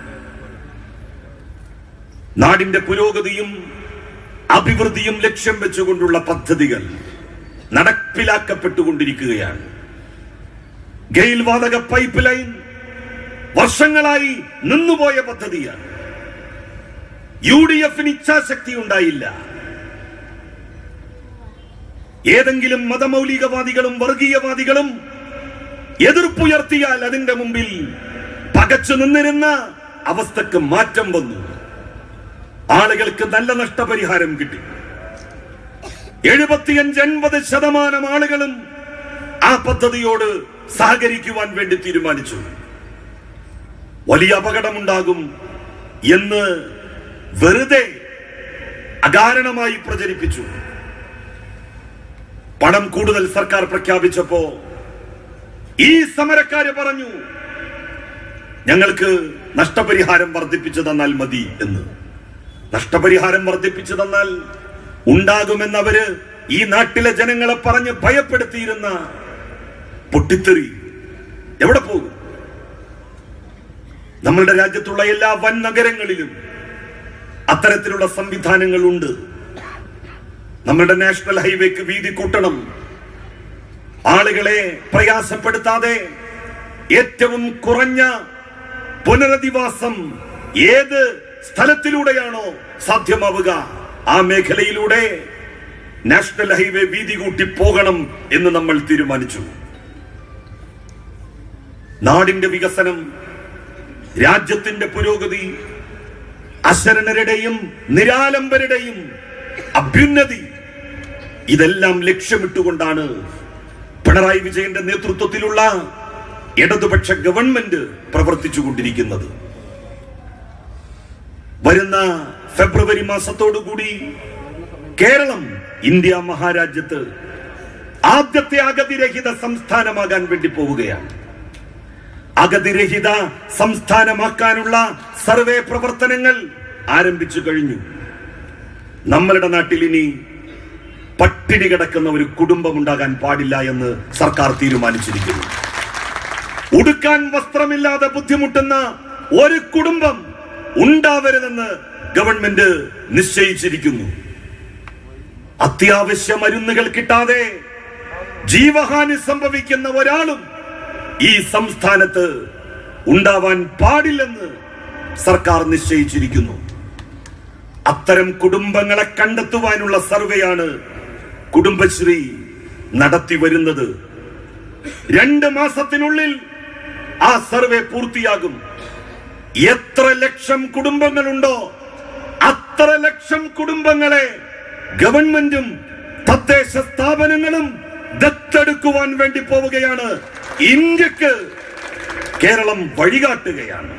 [SPEAKER 1] നാടിന്റെ പുരോഗതിയും അഭിവൃദ്ധിയും ലക്ഷ്യം വെച്ചുകൊണ്ടുള്ള പദ്ധതികൾ നടപ്പിലാക്കപ്പെട്ടുകൊണ്ടിരിക്കുകയാണ് ഗെയിൽ വാതക പൈപ്പ് ലൈൻ വർഷങ്ങളായി നിന്നുപോയ പദ്ധതിയാണ് യു ഡി എഫിന് ഇച്ഛാശക്തി ഉണ്ടായില്ല ഏതെങ്കിലും മതമൗലികവാദികളും വർഗീയവാദികളും എതിർപ്പുയർത്തിയാൽ അതിന്റെ മുമ്പിൽ പകച്ചു നിന്നിരുന്ന അവസ്ഥക്ക് മാറ്റം വന്നു ആളുകൾക്ക് നല്ല നഷ്ടപരിഹാരം കിട്ടി എഴുപത്തിയഞ്ച് എൺപത് ശതമാനം ആളുകളും ആ പദ്ധതിയോട് സഹകരിക്കുവാൻ വേണ്ടി തീരുമാനിച്ചു വലിയ അപകടമുണ്ടാകും എന്ന് വെറുതെ അകാരണമായി പ്രചരിപ്പിച്ചു പണം കൂടുതൽ സർക്കാർ പ്രഖ്യാപിച്ചപ്പോ ഈ സമരക്കാര് പറഞ്ഞു ഞങ്ങൾക്ക് നഷ്ടപരിഹാരം വർദ്ധിപ്പിച്ചു തന്നാൽ മതി എന്ന് നഷ്ടപരിഹാരം വർദ്ധിപ്പിച്ചു തന്നാൽ ഉണ്ടാകുമെന്നവര് ഈ നാട്ടിലെ ജനങ്ങളെ പറഞ്ഞ് ഭയപ്പെടുത്തിയിരുന്ന പൊട്ടിത്തെറി എവിടെ പോകും നമ്മളുടെ രാജ്യത്തുള്ള എല്ലാ വൻ നഗരങ്ങളിലും അത്തരത്തിലുള്ള സംവിധാനങ്ങളുണ്ട് നമ്മുടെ നാഷണൽ ഹൈവേക്ക് വീതി കൂട്ടണം ആളുകളെ പ്രയാസപ്പെടുത്താതെ ഏറ്റവും കുറഞ്ഞ പുനരധിവാസം ഏത് സ്ഥലത്തിലൂടെയാണോ സാധ്യമാവുക ആ മേഖലയിലൂടെ നാഷണൽ ഹൈവേ വീതി കൂട്ടി പോകണം എന്ന് നമ്മൾ തീരുമാനിച്ചു നാടിന്റെ വികസനം രാജ്യത്തിന്റെ പുരോഗതി അശരണരുടെയും നിരാലംബരുടെയും അഭ്യുന്നതി ഇതെല്ലാം ലക്ഷ്യമിട്ടുകൊണ്ടാണ് പിണറായി വിജയന്റെ നേതൃത്വത്തിലുള്ള ഇടതുപക്ഷ ഗവൺമെന്റ് പ്രവർത്തിച്ചു കൊണ്ടിരിക്കുന്നത് വരുന്ന ഫെബ്രുവരി മാസത്തോടുകൂടി കേരളം ഇന്ത്യ മഹാരാജ്യത്ത് ആദ്യത്തെ അഗതിരഹിത സംസ്ഥാനമാകാൻ വേണ്ടി പോവുകയാണ് അഗതിരഹിത സംസ്ഥാനമാക്കാനുള്ള സർവേ പ്രവർത്തനങ്ങൾ ആരംഭിച്ചു കഴിഞ്ഞു നമ്മളുടെ നാട്ടിൽ ഇനി പട്ടിണി കിടക്കുന്ന ഒരു കുടുംബം ഉണ്ടാകാൻ പാടില്ല എന്ന് സർക്കാർ തീരുമാനിച്ചിരിക്കുന്നു ഉടുക്കാൻ വസ്ത്രമില്ലാതെ ബുദ്ധിമുട്ടുന്ന ഒരു കുടുംബം ഉണ്ടാവരുതെന്ന് ഗവൺമെന്റ് നിശ്ചയിച്ചിരിക്കുന്നു അത്യാവശ്യ മരുന്നുകൾ കിട്ടാതെ ജീവഹാനി സംഭവിക്കുന്ന ഒരാളും ഈ സംസ്ഥാനത്ത് ഉണ്ടാവാൻ പാടില്ലെന്ന് സർക്കാർ നിശ്ചയിച്ചിരിക്കുന്നു അത്തരം കുടുംബങ്ങളെ കണ്ടെത്തുവാനുള്ള സർവേയാണ് കുടുംബശ്രീ നടത്തി വരുന്നത് രണ്ട് മാസത്തിനുള്ളിൽ ആ സർവേ പൂർത്തിയാകും എത്ര ലക്ഷം കുടുംബങ്ങളുണ്ടോ അത്ര ലക്ഷം കുടുംബങ്ങളെ ഗവൺമെന്റും തദ്ദേശ സ്ഥാപനങ്ങളും ദത്തെടുക്കുവാൻ വേണ്ടി പോവുകയാണ് ഇന്ത്യക്ക് കേരളം വഴികാട്ടുകയാണ്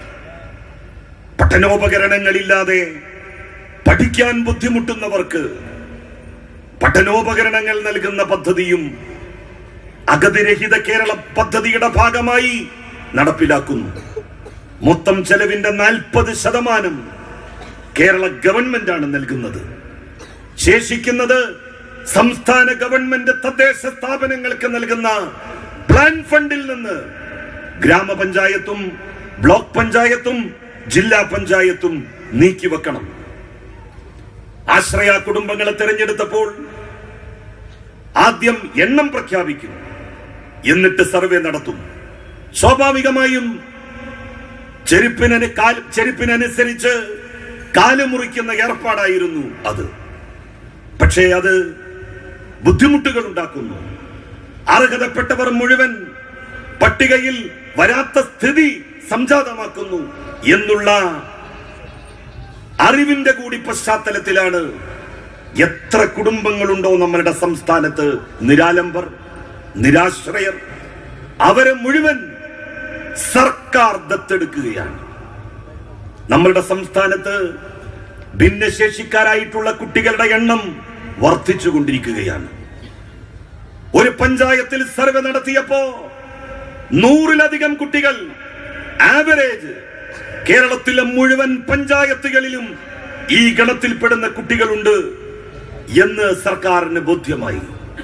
[SPEAKER 1] പഠനോപകരണങ്ങളില്ലാതെ പഠിക്കാൻ ബുദ്ധിമുട്ടുന്നവർക്ക് പഠനോപകരണങ്ങൾ നൽകുന്ന പദ്ധതിയും അഗതിരഹിത കേരള പദ്ധതിയുടെ ഭാഗമായി നടപ്പിലാക്കുന്നു മൊത്തം ചെലവിന്റെ നാൽപ്പത് ശതമാനം കേരള ഗവൺമെന്റ് ആണ് നൽകുന്നത് ശേഷിക്കുന്നത് സംസ്ഥാന ഗവൺമെന്റ് തദ്ദേശ സ്ഥാപനങ്ങൾക്ക് നൽകുന്ന പ്ലാൻ ഫണ്ടിൽ നിന്ന് ഗ്രാമപഞ്ചായത്തും ബ്ലോക്ക് പഞ്ചായത്തും ജില്ലാ പഞ്ചായത്തും നീക്കിവെക്കണം ആശ്രയ കുടുംബങ്ങളെ തെരഞ്ഞെടുത്തപ്പോൾ ആദ്യം എണ്ണം പ്രഖ്യാപിക്കും എന്നിട്ട് സർവേ നടത്തും സ്വാഭാവികമായും ചെരുപ്പിനെ കാൽ ചെരുപ്പിനനുസരിച്ച് കാല് മുറിക്കുന്ന ഏർപ്പാടായിരുന്നു അത് പക്ഷേ അത് ബുദ്ധിമുട്ടുകൾ ഉണ്ടാക്കുന്നു അർഹതപ്പെട്ടവർ മുഴുവൻ പട്ടികയിൽ വരാത്ത സ്ഥിതി സംജാതമാക്കുന്നു എന്നുള്ള അറിവിന്റെ കൂടി പശ്ചാത്തലത്തിലാണ് എത്ര കുടുംബങ്ങളുണ്ടോ നമ്മളുടെ സംസ്ഥാനത്ത് നിരാലംബർ നിരാശ്രയർ അവരെ മുഴുവൻ സർക്കാർ ദത്തെടുക്കുകയാണ് നമ്മളുടെ സംസ്ഥാനത്ത് ഭിന്നശേഷിക്കാരായിട്ടുള്ള കുട്ടികളുടെ എണ്ണം വർദ്ധിച്ചുകൊണ്ടിരിക്കുകയാണ് ഒരു പഞ്ചായത്തിൽ സർവേ നടത്തിയപ്പോ നൂറിലധികം കുട്ടികൾ ആവറേജ് കേരളത്തിലെ മുഴുവൻ പഞ്ചായത്തുകളിലും ഈ ഗണത്തിൽപ്പെടുന്ന കുട്ടികളുണ്ട് എന്ന് സർക്കാരിന് ബോധ്യമായി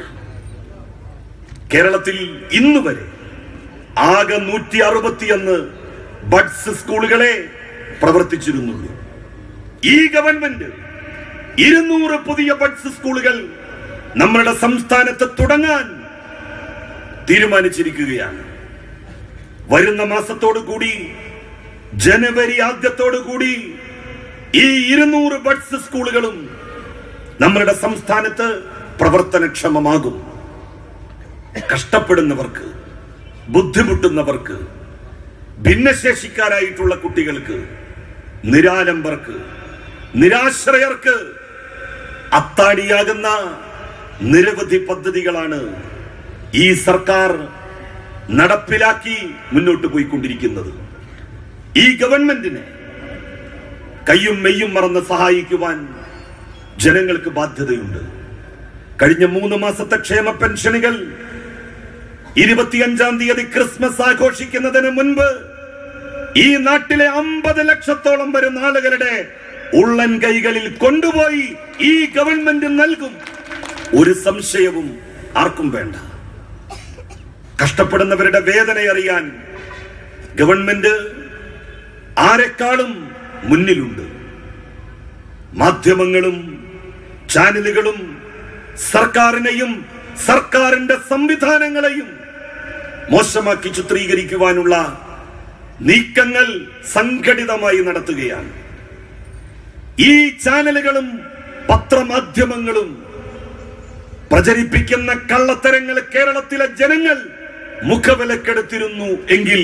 [SPEAKER 1] കേരളത്തിൽ ഇന്ന് വരെ ആകെ നൂറ്റി അറുപത്തിയൊന്ന് ബഡ്സ് സ്കൂളുകളെ പ്രവർത്തിച്ചിരുന്നുള്ളൂ ഈ ഗവൺമെന്റ് ഇരുന്നൂറ് പുതിയ ബഡ്സ് സ്കൂളുകൾ നമ്മളുടെ സംസ്ഥാനത്ത് തുടങ്ങാൻ തീരുമാനിച്ചിരിക്കുകയാണ് വരുന്ന മാസത്തോടു കൂടി ജനുവരി ആദ്യത്തോടു കൂടി ഈ ഇരുന്നൂറ് ബഡ്സ് സ്കൂളുകളും നമ്മളുടെ സംസ്ഥാനത്ത് പ്രവർത്തനക്ഷമമാകും കഷ്ടപ്പെടുന്നവർക്ക് ബുദ്ധിമുട്ടുന്നവർക്ക് ഭിന്നശേഷിക്കാരായിട്ടുള്ള കുട്ടികൾക്ക് നിരാലംബർക്ക് നിരാശ്രയർക്ക് അത്താണിയാകുന്ന നിരവധി പദ്ധതികളാണ് ഈ സർക്കാർ നടപ്പിലാക്കി മുന്നോട്ട് പോയിക്കൊണ്ടിരിക്കുന്നത് ഈ ഗവൺമെന്റിനെ കയ്യും മെയ്യും മറന്ന് സഹായിക്കുവാൻ ജനങ്ങൾക്ക് ബാധ്യതയുണ്ട് കഴിഞ്ഞ മൂന്ന് മാസത്തെ ക്ഷേമ പെൻഷനുകൾ ഇരുപത്തിയഞ്ചാം തീയതി ക്രിസ്മസ് ആഘോഷിക്കുന്നതിന് മുൻപ് ഈ നാട്ടിലെ അമ്പത് ലക്ഷത്തോളം വരുന്ന ആളുകളുടെ ഉള്ളൻ കൈകളിൽ കൊണ്ടുപോയി ഈ ഗവൺമെന്റ് നൽകും ഒരു സംശയവും ആർക്കും വേണ്ട കഷ്ടപ്പെടുന്നവരുടെ വേദന അറിയാൻ ഗവൺമെന്റ് ആരെക്കാളും മുന്നിലുണ്ട് മാധ്യമങ്ങളും ചാനലുകളും സർക്കാരിനെയും സർക്കാരിന്റെ സംവിധാനങ്ങളെയും മോശമാക്കി ചിത്രീകരിക്കുവാനുള്ള നീക്കങ്ങൾ സംഘടിതമായി നടത്തുകയാണ് ഈ ചാനലുകളും പത്രമാധ്യമങ്ങളും പ്രചരിപ്പിക്കുന്ന കള്ളത്തരങ്ങൾ കേരളത്തിലെ ജനങ്ങൾ മുഖവിലക്കെടുത്തിരുന്നു എങ്കിൽ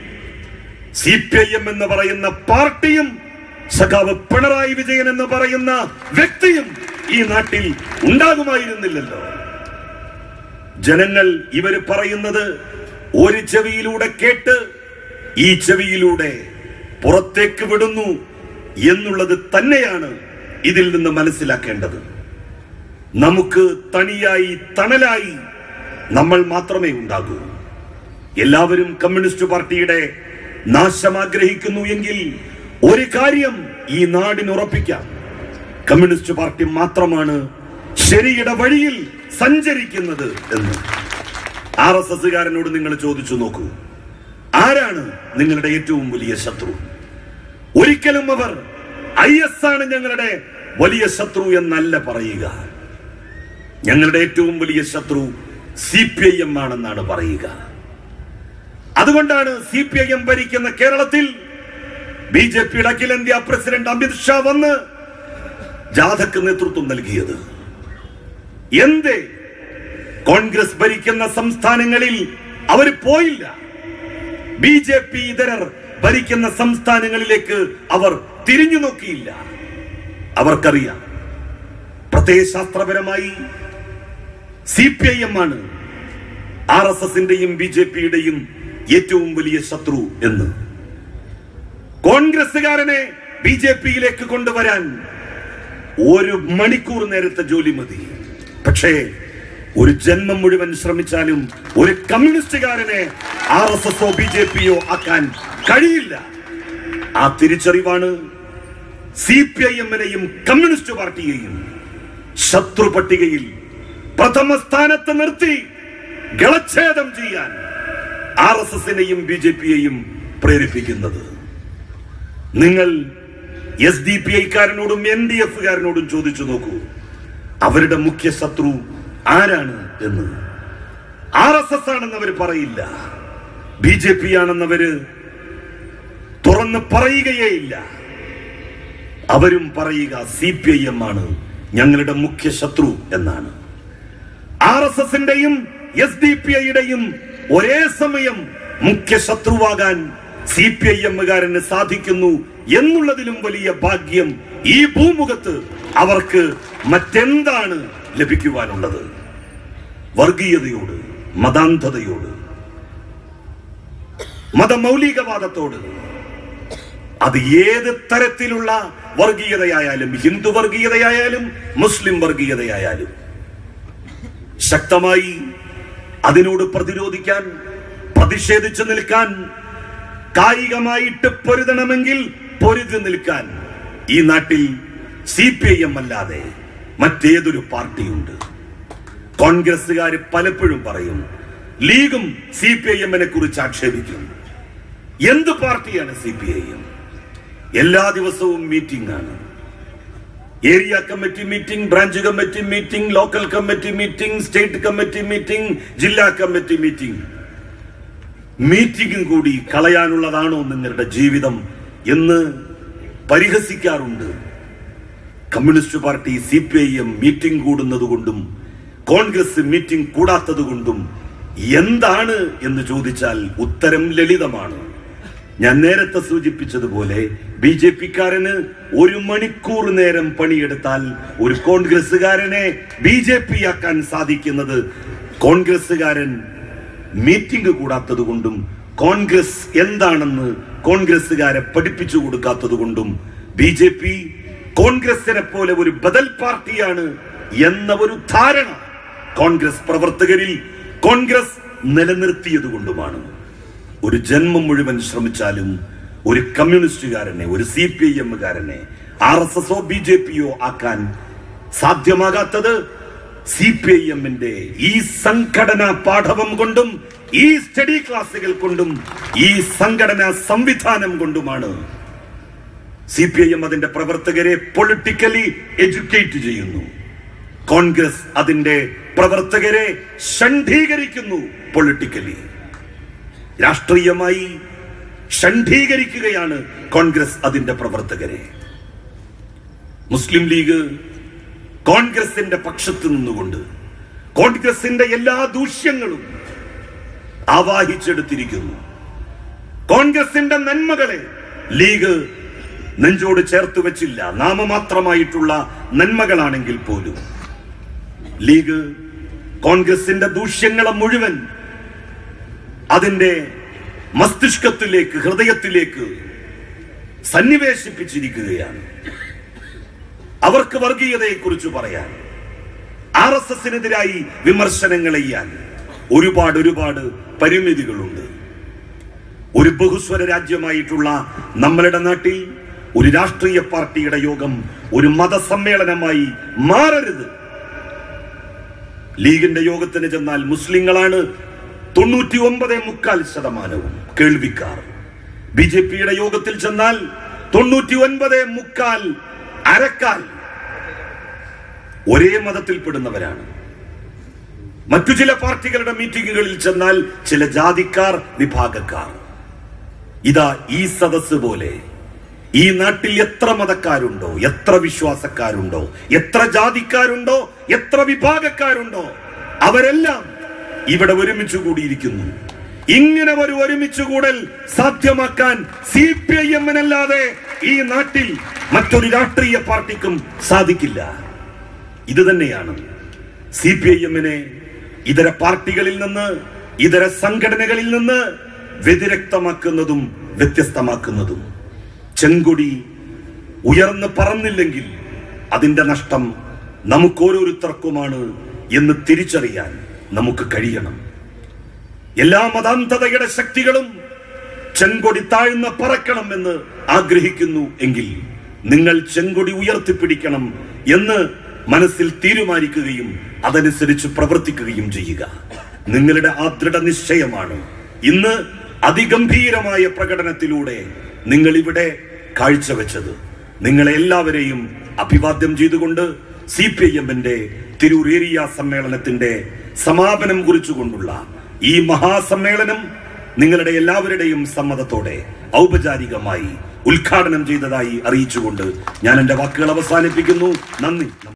[SPEAKER 1] സി പി ഐ എം എന്ന് പറയുന്ന പാർട്ടിയും സഖാവ് പിണറായി വിജയൻ എന്ന് പറയുന്ന വ്യക്തിയും ഈ നാട്ടിൽ ഉണ്ടാകുമായിരുന്നില്ലല്ലോ ജനങ്ങൾ ഇവര് പറയുന്നത് ഒരു ചെവിയിലൂടെ കേട്ട് ഈ ചെവിയിലൂടെ പുറത്തേക്ക് വിടുന്നു എന്നുള്ളത് തന്നെയാണ് ഇതിൽ നിന്ന് മനസ്സിലാക്കേണ്ടത് നമുക്ക് തണിയായി തണലായി നമ്മൾ മാത്രമേ ഉണ്ടാകൂ എല്ലാവരും കമ്മ്യൂണിസ്റ്റ് പാർട്ടിയുടെ നാശം ആഗ്രഹിക്കുന്നു എങ്കിൽ ഒരു കാര്യം ഈ നാടിന് ഉറപ്പിക്കാം കമ്മ്യൂണിസ്റ്റ് പാർട്ടി മാത്രമാണ് ശരിയുടെ വഴിയിൽ സഞ്ചരിക്കുന്നത് എന്ന് ആർ എസ് എസ്സുകാരനോട് നിങ്ങൾ ചോദിച്ചു നോക്കൂ ആരാണ് നിങ്ങളുടെ ഏറ്റവും വലിയ ശത്രു ഒരിക്കലും അവർ ഐ എസ് ആണ് ഞങ്ങളുടെ വലിയ ശത്രു എന്നല്ല പറയുക ഞങ്ങളുടെ ഏറ്റവും വലിയ ശത്രു സി പി ഐ എം ആണെന്നാണ് പറയുക അതുകൊണ്ടാണ് സി പി ഐ എം ഭരിക്കുന്ന കേരളത്തിൽ ബി ജെ പിയുടെ അഖിലേന്ത്യാ പ്രസിഡന്റ് അമിത് ഷാ വന്ന് ജാഥക്ക് നേതൃത്വം നൽകിയത് എന്തേ കോൺഗ്രസ് ഭരിക്കുന്ന സംസ്ഥാനങ്ങളിൽ അവർ പോയില്ല ബി ജെ പി ഇതരർ ഭരിക്കുന്ന സംസ്ഥാനങ്ങളിലേക്ക് അവർ തിരിഞ്ഞു നോക്കിയില്ല അവർക്കറിയാം പ്രത്യയശാസ്ത്രപരമായി സി പി ഐ എം ആണ് ആർ എസ് എസിന്റെയും ബി ജെ പിയുടെയും ഏറ്റവും വലിയ ശത്രു എന്ന് കോൺഗ്രസുകാരനെ ബി ജെ പിയിലേക്ക് കൊണ്ടുവരാൻ ഒരു മണിക്കൂർ നേരത്തെ ജോലി മതി പക്ഷേ ഒരു ജന്മം മുഴുവൻ ശ്രമിച്ചാലും ഒരു കമ്മ്യൂണിസ്റ്റുകാരനെ ആർ എസ് എസോ ബി ജെ പിയോ ആക്കാൻ കഴിയില്ല ആ തിരിച്ചറിവാണ് സി പി ഐ എമ്മിനെയും കമ്മ്യൂണിസ്റ്റ് പാർട്ടിയെയും ശത്രു പട്ടികയിൽ പ്രഥമ സ്ഥാനത്ത് നിർത്തി ഗളച്ഛേദം ചെയ്യാൻ ആർ എസ് എസിനെയും ബി ജെ പിയെയും പ്രേരിപ്പിക്കുന്നത് നിങ്ങൾ എസ് ഡി പി ഐക്കാരനോടും എൻ ഡി എഫുകാരനോടും ചോദിച്ചു നോക്കൂ അവരുടെ മുഖ്യ ശത്രു ആരാണ് എന്ന് ആർ എസ് എസ് ആണെന്ന് അവർ പറയില്ല ബി ജെ പി ആണെന്നവര് തുറന്ന് പറയുകയേ ഇല്ല അവരും പറയുക സി പി ഐ എം ആണ് ഞങ്ങളുടെ മുഖ്യ ശത്രു എന്നാണ് ആർ എസ് എസിന്റെയും എസ് ഡി പി ഐയുടെയും ഒരേ സമയം മുഖ്യ ശത്രുവാകാൻ സി പി ഐ എമ്മുകാരന് സാധിക്കുന്നു എന്നുള്ളതിലും വലിയ ഭാഗ്യം ഈ ഭൂമുഖത്ത് അവർക്ക് മറ്റെന്താണ് ലഭിക്കുവാനുള്ളത് വർഗീയതയോട് മതാന്ധതയോട് മതമൗലികവാദത്തോട് അത് ഏത് തരത്തിലുള്ള വർഗീയതയായാലും ഹിന്ദു വർഗീയതയായാലും മുസ്ലിം വർഗീയതയായാലും ശക്തമായി അതിനോട് പ്രതിരോധിക്കാൻ പ്രതിഷേധിച്ചു നിൽക്കാൻ കായികമായിട്ട് പൊരുതണമെങ്കിൽ പൊരുതി നിൽക്കാൻ ഈ നാട്ടിൽ സി പി ഐ എം അല്ലാതെ മറ്റേതൊരു പാർട്ടിയുണ്ട് കോൺഗ്രസുകാർ പലപ്പോഴും പറയും ലീഗും സി പി ഐ എമ്മിനെ കുറിച്ച് ആക്ഷേപിക്കും എന്ത് പാർട്ടിയാണ് സി പി ഐ എം എല്ലാ ദിവസവും മീറ്റിംഗ് ആണ് area committee meeting branch committee meeting local committee meeting state committee meeting ജില്ലാ കമ്മിറ്റി മീറ്റിംഗ് മീറ്റിംഗും കൂടി കളയാനുള്ളതാണോ നിങ്ങളുടെ ജീവിതം എന്ന് പരിഹസിക്കാറുണ്ട് communist party C P I M meeting കൂടുന്നത് കൊണ്ടും കോൺഗ്രസ് മീറ്റിംഗ് കൂടാത്തത് കൊണ്ടും എന്താണ് എന്ന് ചോദിച്ചാൽ ഉത്തരം ലളിതമാണ് ഞാൻ നേരത്തെ സൂചിപ്പിച്ചതുപോലെ ബി ജെ പിക്കാരന് ഒരു മണിക്കൂർ നേരം പണിയെടുത്താൽ ഒരു കോൺഗ്രസ്സുകാരനെ ബി ജെ പി ആക്കാൻ സാധിക്കുന്നത് കോൺഗ്രസ്സുകാരൻ മീറ്റിംഗ് കൂടാത്തത് കൊണ്ടും കോൺഗ്രസ് എന്താണെന്ന് കോൺഗ്രസ്സുകാരെ പഠിപ്പിച്ചു കൊടുക്കാത്തത് കൊണ്ടും ബി ജെ പി കോൺഗ്രസിനെ പോലെ ഒരു ബദൽ പാർട്ടിയാണ് എന്ന ഒരു ധാരണ കോൺഗ്രസ് പ്രവർത്തകരിൽ കോൺഗ്രസ് നിലനിർത്തിയത് കൊണ്ടുമാണ് ഒരു ജന്മം മുഴുവൻ ശ്രമിച്ചാലും ഒരു കമ്മ്യൂണിസ്റ്റുകാരനെ ഒരു സി പി ഐ എമ്മുകാരനെ ആർ എസ് എസോ ബി ജെ പിയോ ആക്കാൻ സാധ്യമാകാത്തത് സി പി ഐ എമ്മിന്റെ ഈ സംഘടനാ പാഠവം കൊണ്ടും ഈ സ്റ്റഡി ക്ലാസുകൾ കൊണ്ടും ഈ സംഘടനാ സംവിധാനം കൊണ്ടുമാണ് സി പി ഐ എം അതിന്റെ പ്രവർത്തകരെ പൊളിറ്റിക്കലി എഡ്യൂക്കേറ്റ് ചെയ്യുന്നു കോൺഗ്രസ് അതിന്റെ പ്രവർത്തകരെ ഷണ്ഡീകരിക്കുന്നു പൊളിറ്റിക്കലി രാഷ്ട്രീയമായി ഷണ്ഡീകരിക്കുകയാണ് കോൺഗ്രസ് അതിന്റെ പ്രവർത്തകരെ മുസ്ലിം ലീഗ് കോൺഗ്രസിന്റെ പക്ഷത്ത് നിന്നുകൊണ്ട് കോൺഗ്രസിന്റെ എല്ലാ ദൂഷ്യങ്ങളും ആവാഹിച്ചെടുത്തിരിക്കുന്നു കോൺഗ്രസിന്റെ നന്മകളെ ലീഗ് നെഞ്ചോട് ചേർത്ത് വെച്ചില്ല നാമമാത്രമായിട്ടുള്ള നന്മകളാണെങ്കിൽ പോലും ലീഗ് കോൺഗ്രസിന്റെ ദൂഷ്യങ്ങളെ മുഴുവൻ അതിന്റെ മസ്തിഷ്കത്തിലേക്ക് ഹൃദയത്തിലേക്ക് സന്നിവേശിപ്പിച്ചിരിക്കുകയാണ് അവർക്ക് വർഗീയതയെക്കുറിച്ച് പറയാൻ ആർ എസ് എസിനെതിരായി വിമർശനങ്ങൾ ചെയ്യാൻ ഒരുപാട് ഒരുപാട് പരിമിതികളുണ്ട് ഒരു ബഹുസ്വര രാജ്യമായിട്ടുള്ള നമ്മളുടെ നാട്ടിൽ ഒരു രാഷ്ട്രീയ പാർട്ടിയുടെ യോഗം ഒരു മതസമ്മേളനമായി മാറരുത് ലീഗിന്റെ യോഗത്തിന് ചെന്നാൽ മുസ്ലിങ്ങളാണ് തൊണ്ണൂറ്റി ഒമ്പത് മുക്കാൽ ശതമാനവും കേൾവിക്കാർ ബി ജെ പിയുടെ യോഗത്തിൽ ചെന്നാൽ തൊണ്ണൂറ്റി ഒൻപത് മുക്കാൽ അരക്കാൽ ഒരേ മതത്തിൽപ്പെടുന്നവരാണ് മറ്റു ചില പാർട്ടികളുടെ മീറ്റിംഗുകളിൽ ചെന്നാൽ ചില ജാതിക്കാർ വിഭാഗക്കാർ ഇതാ ഈ സദസ് പോലെ ഈ നാട്ടിൽ എത്ര മതക്കാരുണ്ടോ എത്ര വിശ്വാസക്കാരുണ്ടോ എത്ര ജാതിക്കാരുണ്ടോ എത്ര വിഭാഗക്കാരുണ്ടോ അവരെല്ലാം ഇവിടെ ഒരുമിച്ച് കൂടിയിരിക്കുന്നു ഇങ്ങനെ ഒരു ഒരുമിച്ച് കൂടൽ സാധ്യമാക്കാൻ സി പി ഐ എമ്മിനല്ലാതെ ഈ നാട്ടിൽ മറ്റൊരു രാഷ്ട്രീയ പാർട്ടിക്കും സാധിക്കില്ല ഇത് തന്നെയാണ് സി പി ഐ എമ്മിനെ ഇതര പാർട്ടികളിൽ നിന്ന് ഇതര സംഘടനകളിൽ നിന്ന് വ്യതിരക്തമാക്കുന്നതും വ്യത്യസ്തമാക്കുന്നതും ചെങ്കൊടി ഉയർന്ന് പറന്നില്ലെങ്കിൽ അതിന്റെ നഷ്ടം നമുക്ക് ഓരോരുത്തർക്കുമാണ് എന്ന് തിരിച്ചറിയാൻ നമുക്ക് കഴിയണം എല്ലാ മതാന്തതയുടെ ശക്തികളും ചെങ്കൊടി താഴ്ന്ന പറക്കണം എന്ന് ആഗ്രഹിക്കുന്നു എങ്കിൽ നിങ്ങൾ ചെങ്കൊടി ഉയർത്തിപ്പിടിക്കണം എന്ന് മനസ്സിൽ തീരുമാനിക്കുകയും അതനുസരിച്ച് പ്രവർത്തിക്കുകയും ചെയ്യുക നിങ്ങളുടെ ആ ദൃഢനിശ്ചയമാണ് ഇന്ന് അതിഗംഭീരമായ പ്രകടനത്തിലൂടെ നിങ്ങൾ ഇവിടെ കാഴ്ചവെച്ചത് നിങ്ങളെ എല്ലാവരെയും അഭിവാദ്യം ചെയ്തുകൊണ്ട് സി പി ഐ എമ്മിന്റെ തിരൂർ ഏരിയ സമ്മേളനത്തിന്റെ സമാപനം കുറിച്ചുകൊണ്ടുള്ള ഈ മഹാസമ്മേളനം നിങ്ങളുടെ എല്ലാവരുടെയും സമ്മതത്തോടെ ഔപചാരികമായി ഉദ്ഘാടനം ചെയ്തതായി അറിയിച്ചുകൊണ്ട് ഞാൻ എന്റെ വാക്കുകൾ അവസാനിപ്പിക്കുന്നു നന്ദി